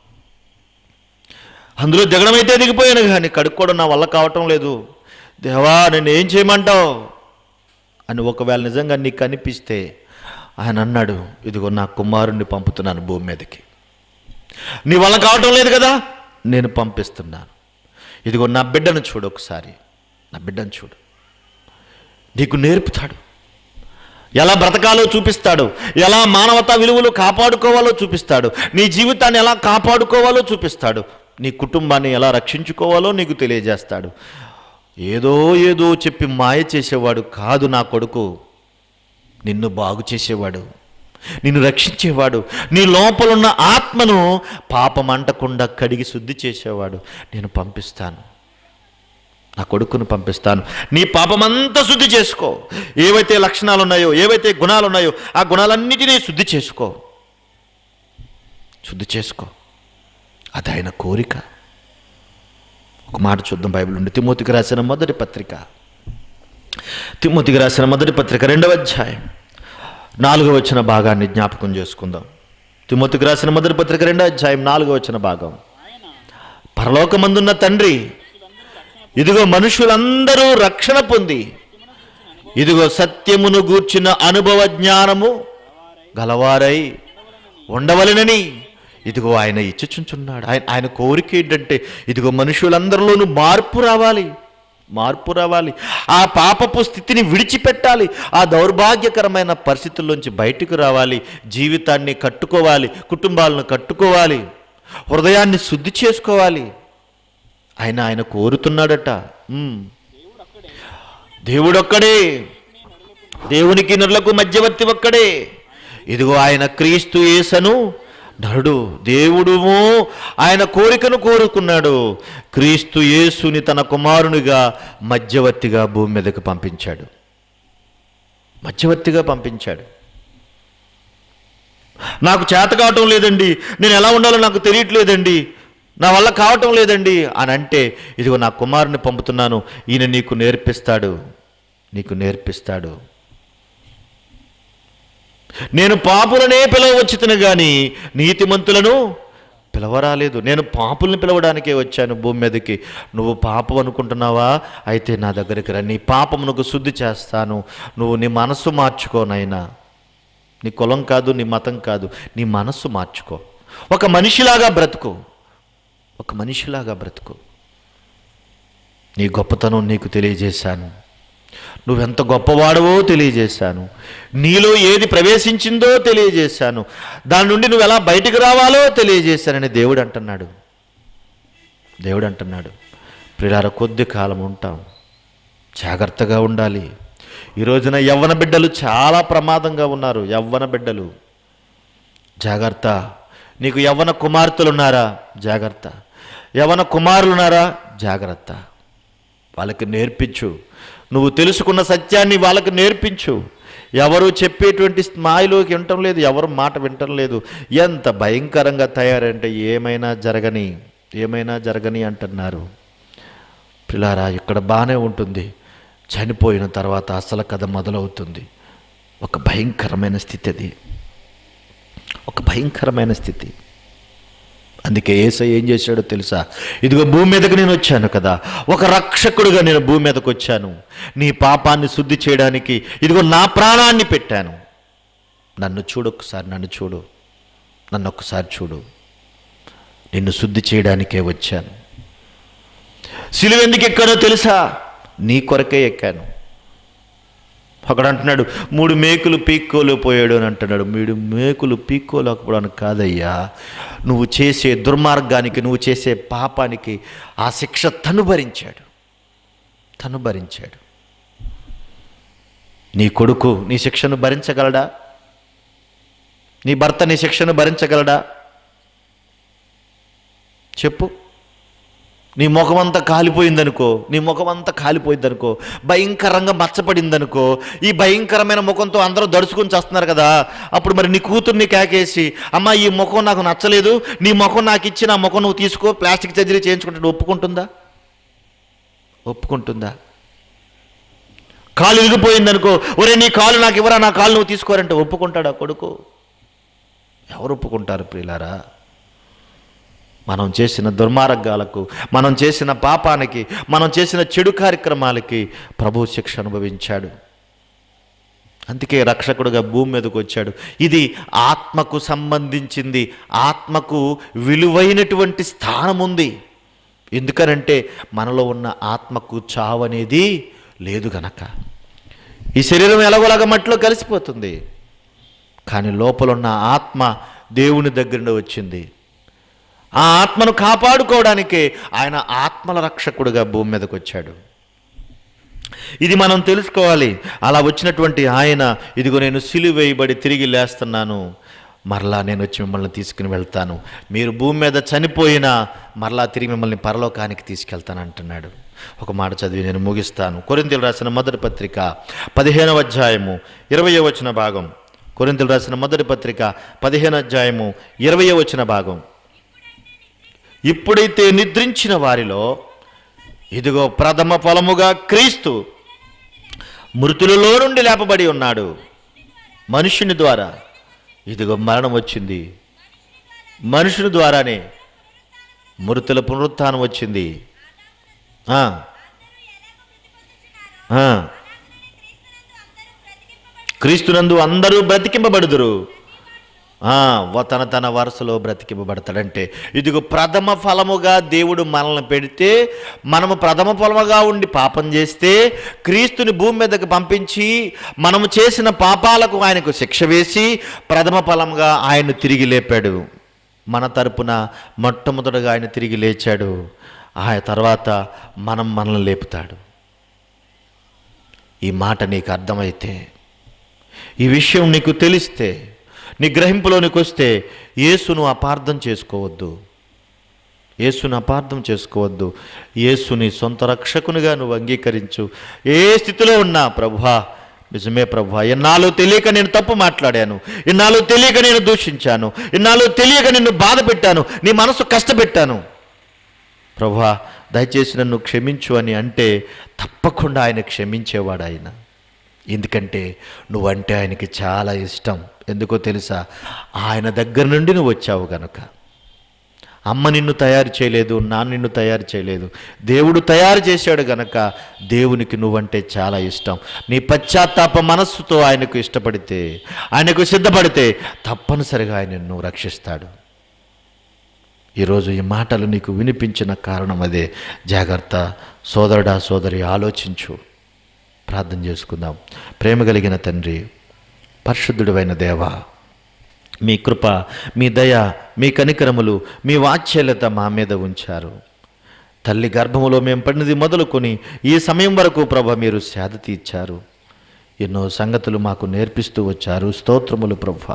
అందులో దిగడమైతే దిగిపోయాను కానీ కడుక్కోవడం నా వల్ల కావటం లేదు దేవా నేను ఏం చేయమంటావు అని ఒకవేళ నిజంగా నీకు కనిపిస్తే ఆయన అన్నాడు ఇదిగో నా కుమారుణ్ణి పంపుతున్నాను భూమి మీదకి నీ వల్ల కావటం లేదు కదా నేను పంపిస్తున్నాను ఇదిగో నా బిడ్డను చూడు ఒకసారి నా బిడ్డను చూడు నీకు నేర్పుతాడు ఎలా బ్రతకాలో చూపిస్తాడు ఎలా మానవతా విలువలు కాపాడుకోవాలో చూపిస్తాడు నీ జీవితాన్ని ఎలా కాపాడుకోవాలో చూపిస్తాడు నీ కుటుంబాన్ని ఎలా రక్షించుకోవాలో నీకు తెలియజేస్తాడు ఏదో ఏదో చెప్పి మాయ చేసేవాడు కాదు నా కొడుకు నిన్ను బాగు చేసేవాడు నిన్ను రక్షించేవాడు నీ లోపలున్న ఆత్మను పాపం అంటకుండా కడిగి శుద్ధి చేసేవాడు నేను పంపిస్తాను నా కొడుకును పంపిస్తాను నీ పాపమంతా శుద్ధి చేసుకో ఏవైతే లక్షణాలు ఉన్నాయో ఏవైతే గుణాలు ఉన్నాయో ఆ గుణాలన్నిటినీ శుద్ధి చేసుకో శుద్ధి చేసుకో అది ఆయన కోరిక ఒక మాట చూద్దాం బైబిల్ నుండి తిమోతికి రాసిన మొదటి పత్రిక తిమోతికి రాసిన మొదటి పత్రిక రెండవ అధ్యాయం నాలుగో వచ్చిన భాగాన్ని జ్ఞాపకం చేసుకుందాం తిమోతికి రాసిన మొదటి పత్రిక రెండో అధ్యాయం నాలుగో వచ్చిన భాగం ఆయన పరలోకమందున్న తండ్రి ఇదిగో మనుషులందరూ రక్షణ పొంది ఇదిగో సత్యమును గూర్చిన అనుభవ జ్ఞానము గలవారై ఉండవలనని ఇదిగో ఆయన ఇచ్చుచుంచున్నాడు ఆయన ఆయన కోరిక ఏంటంటే ఇదిగో మనుషులందరిలోనూ మార్పు రావాలి మార్పు రావాలి ఆ పాపపు స్థితిని విడిచిపెట్టాలి ఆ దౌర్భాగ్యకరమైన పరిస్థితుల్లోంచి బయటకు రావాలి జీవితాన్ని కట్టుకోవాలి కుటుంబాలను కట్టుకోవాలి హృదయాన్ని శుద్ధి చేసుకోవాలి ఆయన ఆయన కోరుతున్నాడట ఉమ్. దేవుడొక్కడే దేవునికి నరులకు మధ్యవర్తి ఒక్కడే ఇదిగో ఆయన క్రీస్తు యేసను నరుడు దేవుడుము ఆయన కోరికను కోరుకున్నాడు క్రీస్తు యేసుని తన కుమారునిగా మధ్యవర్తిగా భూమి మీదకు పంపించాడు మధ్యవర్తిగా పంపించాడు నాకు చేత కావటం లేదండి నేను ఎలా ఉండాలో నాకు తెలియట్లేదండి నా వల్ల కావటం లేదండి అని అంటే ఇదిగో నా కుమారుని పంపుతున్నాను ఈయన నీకు నేర్పిస్తాడు నీకు నేర్పిస్తాడు నేను పాపులనే పిలవచ్చుతును కానీ నీతిమంతులను పిలవరాలేదు నేను పాపుల్ని పిలవడానికే వచ్చాను భూమి మీదకి నువ్వు పాపం అనుకుంటున్నావా అయితే నా దగ్గరికి రా నీ పాపమునకు శుద్ధి చేస్తాను నువ్వు నీ మనస్సు మార్చుకో నాయనా నీ కులం కాదు నీ మతం కాదు నీ మనస్సు మార్చుకో ఒక మనిషిలాగా బ్రతుకు ఒక మనిషిలాగా బ్రతుకు నీ గొప్పతనం నీకు తెలియజేశాను నువ్వెంత గొప్పవాడవో తెలియజేశాను నీలో ఏది ప్రవేశించిందో తెలియజేశాను దాని నుండి నువ్వు ఎలా బయటికి రావాలో తెలియజేశానని దేవుడు అంటున్నాడు దేవుడు అంటున్నాడు ప్రియార కొద్ది కాలం ఉంటాం జాగ్రత్తగా ఉండాలి ఈ రోజున యవ్వన బిడ్డలు చాలా ప్రమాదంగా ఉన్నారు యవ్వన బిడ్డలు జాగ్రత్త నీకు యవ్వన కుమార్తెలు ఉన్నారా జాగ్రత్త యవ్వన కుమారులు ఉన్నారా జాగ్రత్త వాళ్ళకి నేర్పించు నువ్వు తెలుసుకున్న సత్యాన్ని వాళ్ళకి నేర్పించు ఎవరు చెప్పేటువంటి స్థాయిలోకి వినటం లేదు ఎవరు మాట వినటం లేదు ఎంత భయంకరంగా తయారంటే ఏమైనా జరగని ఏమైనా జరగని అంటున్నారు పిల్లారా ఇక్కడ బాగానే ఉంటుంది చనిపోయిన తర్వాత అసలు కథ మొదలవుతుంది ఒక భయంకరమైన స్థితి అది ఒక భయంకరమైన స్థితి అందుకే ఏసై ఏం చేశాడో తెలుసా ఇదిగో భూమి మీదకి నేను వచ్చాను కదా ఒక రక్షకుడుగా నేను భూమి మీదకి వచ్చాను నీ పాపాన్ని శుద్ధి చేయడానికి ఇదిగో నా ప్రాణాన్ని పెట్టాను నన్ను చూడు ఒకసారి నన్ను చూడు నన్ను ఒక్కసారి చూడు నిన్ను శుద్ధి చేయడానికే వచ్చాను సిలువ ఎందుకు ఎక్కానో తెలుసా నీ కొరకే ఎక్కాను ఒకడు అంటున్నాడు మూడు మేకులు పీక్కోలు పోయాడు అని అంటున్నాడు మూడు మేకులు పీక్కోలేకపోవడానికి కాదయ్యా నువ్వు చేసే దుర్మార్గానికి నువ్వు చేసే పాపానికి ఆ శిక్ష తను భరించాడు తను భరించాడు నీ కొడుకు నీ శిక్షను భరించగలడా నీ భర్త నీ శిక్షను భరించగలడా చెప్పు నీ ముఖమంతా కాలిపోయిందనుకో నీ ముఖమంతా కాలిపోయిందనుకో భయంకరంగా మచ్చపడిందనుకో ఈ భయంకరమైన ముఖంతో అందరూ దడుచుకుని చేస్తున్నారు కదా అప్పుడు మరి నీ కూతుర్ని కేకేసి అమ్మ ఈ ముఖం నాకు నచ్చలేదు నీ ముఖం నాకు ఇచ్చి నా ముఖం నువ్వు తీసుకో ప్లాస్టిక్ సర్జరీ చేయించుకుంటే ఒప్పుకుంటుందా ఒప్పుకుంటుందా కాలు ఇరిగిపోయిందనుకో ఒరే నీ కాలు నాకు ఇవ్వరా నా కాలు నువ్వు తీసుకోరంటే ఒప్పుకుంటాడా కొడుకు ఎవరు ఒప్పుకుంటారు ప్రియులారా మనం చేసిన దుర్మార్గాలకు మనం చేసిన పాపానికి మనం చేసిన చెడు కార్యక్రమాలకి ప్రభు శిక్ష అనుభవించాడు అందుకే రక్షకుడుగా భూమి మీదకు వచ్చాడు ఇది ఆత్మకు సంబంధించింది ఆత్మకు విలువైనటువంటి స్థానం ఉంది ఎందుకనంటే మనలో ఉన్న ఆత్మకు చావు అనేది లేదు గనక ఈ శరీరం ఎలాగోలాగా మట్టిలో కలిసిపోతుంది కానీ లోపల ఉన్న ఆత్మ దేవుని దగ్గర నుండి వచ్చింది ఆ ఆత్మను కాపాడుకోవడానికే ఆయన ఆత్మల రక్షకుడుగా భూమి మీదకి వచ్చాడు ఇది మనం తెలుసుకోవాలి అలా వచ్చినటువంటి ఆయన ఇదిగో నేను సిలువ వేయబడి తిరిగి లేస్తున్నాను మరలా నేను వచ్చి మిమ్మల్ని తీసుకుని వెళ్తాను మీరు భూమి మీద చనిపోయినా మరలా తిరిగి మిమ్మల్ని పరలోకానికి తీసుకెళ్తాను అంటున్నాడు ఒక మాట చదివి నేను ముగిస్తాను కొరింతలు రాసిన మొదటి పత్రిక పదిహేనవ అధ్యాయము ఇరవయో వచ్చిన భాగం కొరింతలు రాసిన మొదటి పత్రిక పదిహేను అధ్యాయము ఇరవయో వచ్చిన భాగం ఇప్పుడైతే నిద్రించిన వారిలో ఇదిగో ప్రథమ ఫలముగా క్రీస్తు మృతులలో నుండి లేపబడి ఉన్నాడు మనుషుని ద్వారా ఇదిగో మరణం వచ్చింది మనుషుని ద్వారానే మృతుల పునరుత్థానం వచ్చింది ఆ. ఆ. క్రీస్తునందు అందరూ బ్రతికింపబడుదురు ఆ, వ- తన తన వరుసలో బ్రతికింపబడతాడంటే ఇదిగో ప్రథమ ఫలముగా దేవుడు మనల్ని పెడితే మనము ప్రథమ ఫలముగా ఉండి పాపం చేస్తే క్రీస్తుని భూమి మీదకి పంపించి మనము చేసిన పాపాలకు ఆయనకు శిక్ష వేసి ప్రథమ ఫలంగా ఆయన తిరిగి లేపాడు మన తరపున మొట్టమొదటగా ఆయన తిరిగి లేచాడు ఆ తర్వాత మనం మనల్ని లేపుతాడు ఈ మాట నీకు అర్థమైతే ఈ విషయం నీకు తెలిస్తే నీ గ్రహింపులోనికి వస్తే యేసును అపార్థం చేసుకోవద్దు యేసును అపార్థం చేసుకోవద్దు యేసుని సొంత రక్షకునిగా నువ్వు అంగీకరించు ఏ స్థితిలో ఉన్నా ప్రభువా నిజమే ప్రభువా ఇన్నాళ్ళు తెలియక నేను తప్పు మాట్లాడాను ఇన్నాళ్ళు తెలియక నేను దూషించాను ఇన్నాళ్ళు తెలియక నిన్ను బాధ పెట్టాను నీ మనసు కష్టపెట్టాను ప్రభువా దయచేసి నన్ను క్షమించు అని అంటే తప్పకుండా ఆయన క్షమించేవాడు ఆయన ఎందుకంటే నువ్వంటే ఆయనకి చాలా ఇష్టం ఎందుకో తెలుసా ఆయన దగ్గర నుండి నువ్వు వచ్చావు గనుక అమ్మ నిన్ను తయారు చేయలేదు నాన్న నిన్ను తయారు చేయలేదు దేవుడు తయారు చేశాడు గనక దేవునికి నువ్వంటే చాలా ఇష్టం నీ పశ్చాత్తాప మనస్సుతో ఆయనకు ఇష్టపడితే ఆయనకు సిద్ధపడితే తప్పనిసరిగా ఆయన నిన్ను రక్షిస్తాడు ఈరోజు ఈ మాటలు నీకు వినిపించిన కారణం అదే జాగ్రత్త సోదరుడా సోదరి ఆలోచించు ప్రార్థన చేసుకుందాం ప్రేమ కలిగిన తండ్రి పరిశుద్ధుడైన దేవా మీ కృప మీ దయ మీ కనికరములు మీ వాత్సల్యత మా మీద ఉంచారు తల్లి గర్భములో మేము పడినది మొదలుకొని ఈ సమయం వరకు ప్రభ మీరు సేద తీర్చారు ఎన్నో సంగతులు మాకు నేర్పిస్తూ వచ్చారు స్తోత్రములు ప్రభా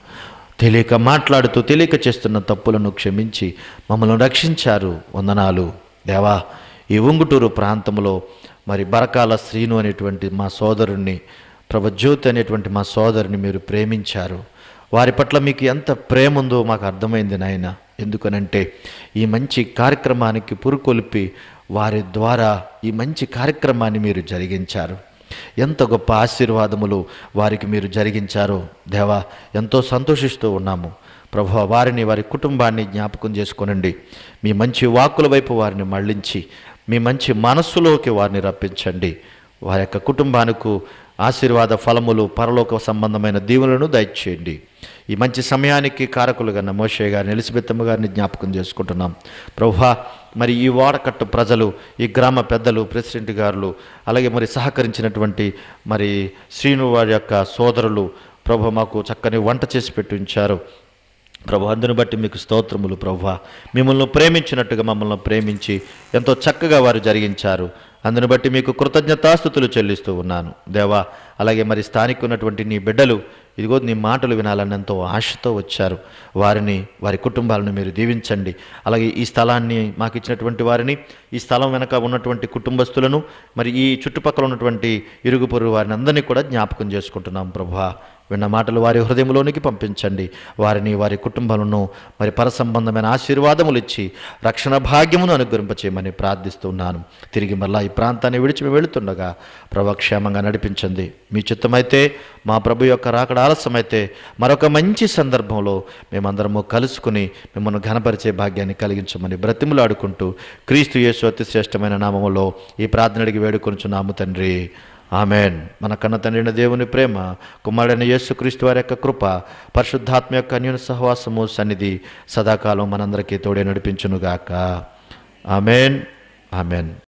తెలియక మాట్లాడుతూ తెలియక చేస్తున్న తప్పులను క్షమించి మమ్మల్ని రక్షించారు వందనాలు దేవా ఈ ఉంగుటూరు ప్రాంతంలో మరి బరకాల శ్రీను అనేటువంటి మా సోదరుణ్ణి ప్రభజ్యోతి అనేటువంటి మా సోదరుని మీరు ప్రేమించారు వారి పట్ల మీకు ఎంత ప్రేమ ఉందో మాకు అర్థమైంది నాయన ఎందుకనంటే ఈ మంచి కార్యక్రమానికి పురుకొల్పి వారి ద్వారా ఈ మంచి కార్యక్రమాన్ని మీరు జరిగించారు ఎంత గొప్ప ఆశీర్వాదములు వారికి మీరు జరిగించారో దేవా ఎంతో సంతోషిస్తూ ఉన్నాము ప్రభు వారిని వారి కుటుంబాన్ని జ్ఞాపకం చేసుకోనండి మీ మంచి వాక్కుల వైపు వారిని మళ్ళించి మీ మంచి మనస్సులోకి వారిని రప్పించండి వారి యొక్క కుటుంబానికి ఆశీర్వాద ఫలములు పరలోక సంబంధమైన దీవులను దయచేయండి ఈ మంచి సమయానికి కారకులుగా మోషే గారిని ఎలిజబెత్తమ్మ గారిని జ్ఞాపకం చేసుకుంటున్నాం ప్రభువా మరి ఈ వాడకట్టు ప్రజలు ఈ గ్రామ పెద్దలు ప్రెసిడెంట్ గారులు అలాగే మరి సహకరించినటువంటి మరి శ్రీను వారి యొక్క సోదరులు ప్రభు మాకు చక్కని వంట చేసి పెట్టి ఉంచారు ప్రభు అందుని బట్టి మీకు స్తోత్రములు ప్రభు మిమ్మల్ని ప్రేమించినట్టుగా మమ్మల్ని ప్రేమించి ఎంతో చక్కగా వారు జరిగించారు అందుని బట్టి మీకు కృతజ్ఞతాస్థుతులు చెల్లిస్తూ ఉన్నాను దేవా అలాగే మరి స్థానిక ఉన్నటువంటి నీ బిడ్డలు ఇదిగో నీ మాటలు వినాలని ఎంతో ఆశతో వచ్చారు వారిని వారి కుటుంబాలను మీరు దీవించండి అలాగే ఈ స్థలాన్ని మాకు ఇచ్చినటువంటి వారిని ఈ స్థలం వెనక ఉన్నటువంటి కుటుంబస్తులను మరి ఈ చుట్టుపక్కల ఉన్నటువంటి ఇరుగు పొరుగు వారిని అందరినీ కూడా జ్ఞాపకం చేసుకుంటున్నాం ప్రభా విన్న మాటలు వారి హృదయంలోనికి పంపించండి వారిని వారి కుటుంబాలను మరి పరసంబంధమైన ఆశీర్వాదములు ఇచ్చి రక్షణ భాగ్యమును అనుగ్రహింపచేయమని ప్రార్థిస్తున్నాను తిరిగి మళ్ళా ఈ ప్రాంతాన్ని విడిచి మేము వెళుతుండగా ప్రభు క్షేమంగా నడిపించండి మీ చిత్తమైతే మా ప్రభు యొక్క రాకడ ఆలస్యమైతే మరొక మంచి సందర్భంలో మేమందరము కలుసుకుని మిమ్మల్ని ఘనపరిచే భాగ్యాన్ని కలిగించమని బ్రతిములాడుకుంటూ క్రీస్తు యేసు అతి శ్రేష్టమైన నామములో ఈ ప్రార్థనడికి వేడుకొనుచున్నాము తండ్రి ఆమెన్ మన కన్న తండ్రిన దేవుని ప్రేమ కుమారుడైన యేసుక్రీస్తు వారి యొక్క కృప పరిశుద్ధాత్మ యొక్క అన్యున సహవాసము సన్నిధి సదాకాలం మనందరికీ తోడే నడిపించునుగాక ఆమెన్ ఆమెన్